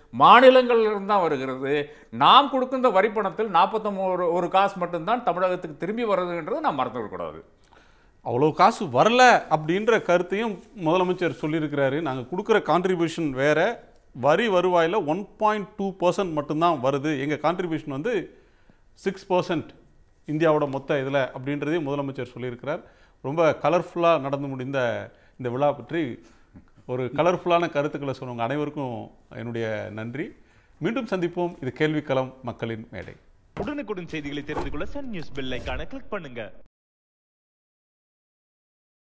மாநிலங்கள்ல இருந்து தான் வருகிறது நாம் கொடுக்கின்ற வரி பணத்தில் நாற்பத்தொம்பது ஒரு காசு மட்டும்தான் தமிழகத்துக்கு திரும்பி வருதுன்றது நாம் மறந்துவிடக்கூடாது அவ்வளோ காசு வரல அப்படின்ற கருத்தையும் முதலமைச்சர் சொல்லியிருக்கிறாரு நாங்கள் கொடுக்குற கான்ட்ரிபியூஷன் வேற வரி வருவாயில் ஒன் பாயிண்ட் டூ பர்சன்ட் மட்டும்தான் வருது எங்கள் கான்ட்ரிபியூஷன் வந்து சிக்ஸ் பர்சன்ட் இந்தியாவோட மொத்த இதில் அப்படின்றதையும் முதலமைச்சர் சொல்லியிருக்கிறார் ரொம்ப கலர்ஃபுல்லாக நடந்து முடிந்த இந்த விழா பற்றி ஒரு கலர்ஃபுல்லான கருத்துக்களை சொன்னவங்க அனைவருக்கும் என்னுடைய நன்றி மீண்டும் சந்திப்போம் இது கேள்விக்களம் மக்களின் மேடை உடனுக்குடன் செய்திகளை தெரிந்து கொள்ள சன் நியூஸ் பெல் ஐகானை கிளிக் பண்ணுங்க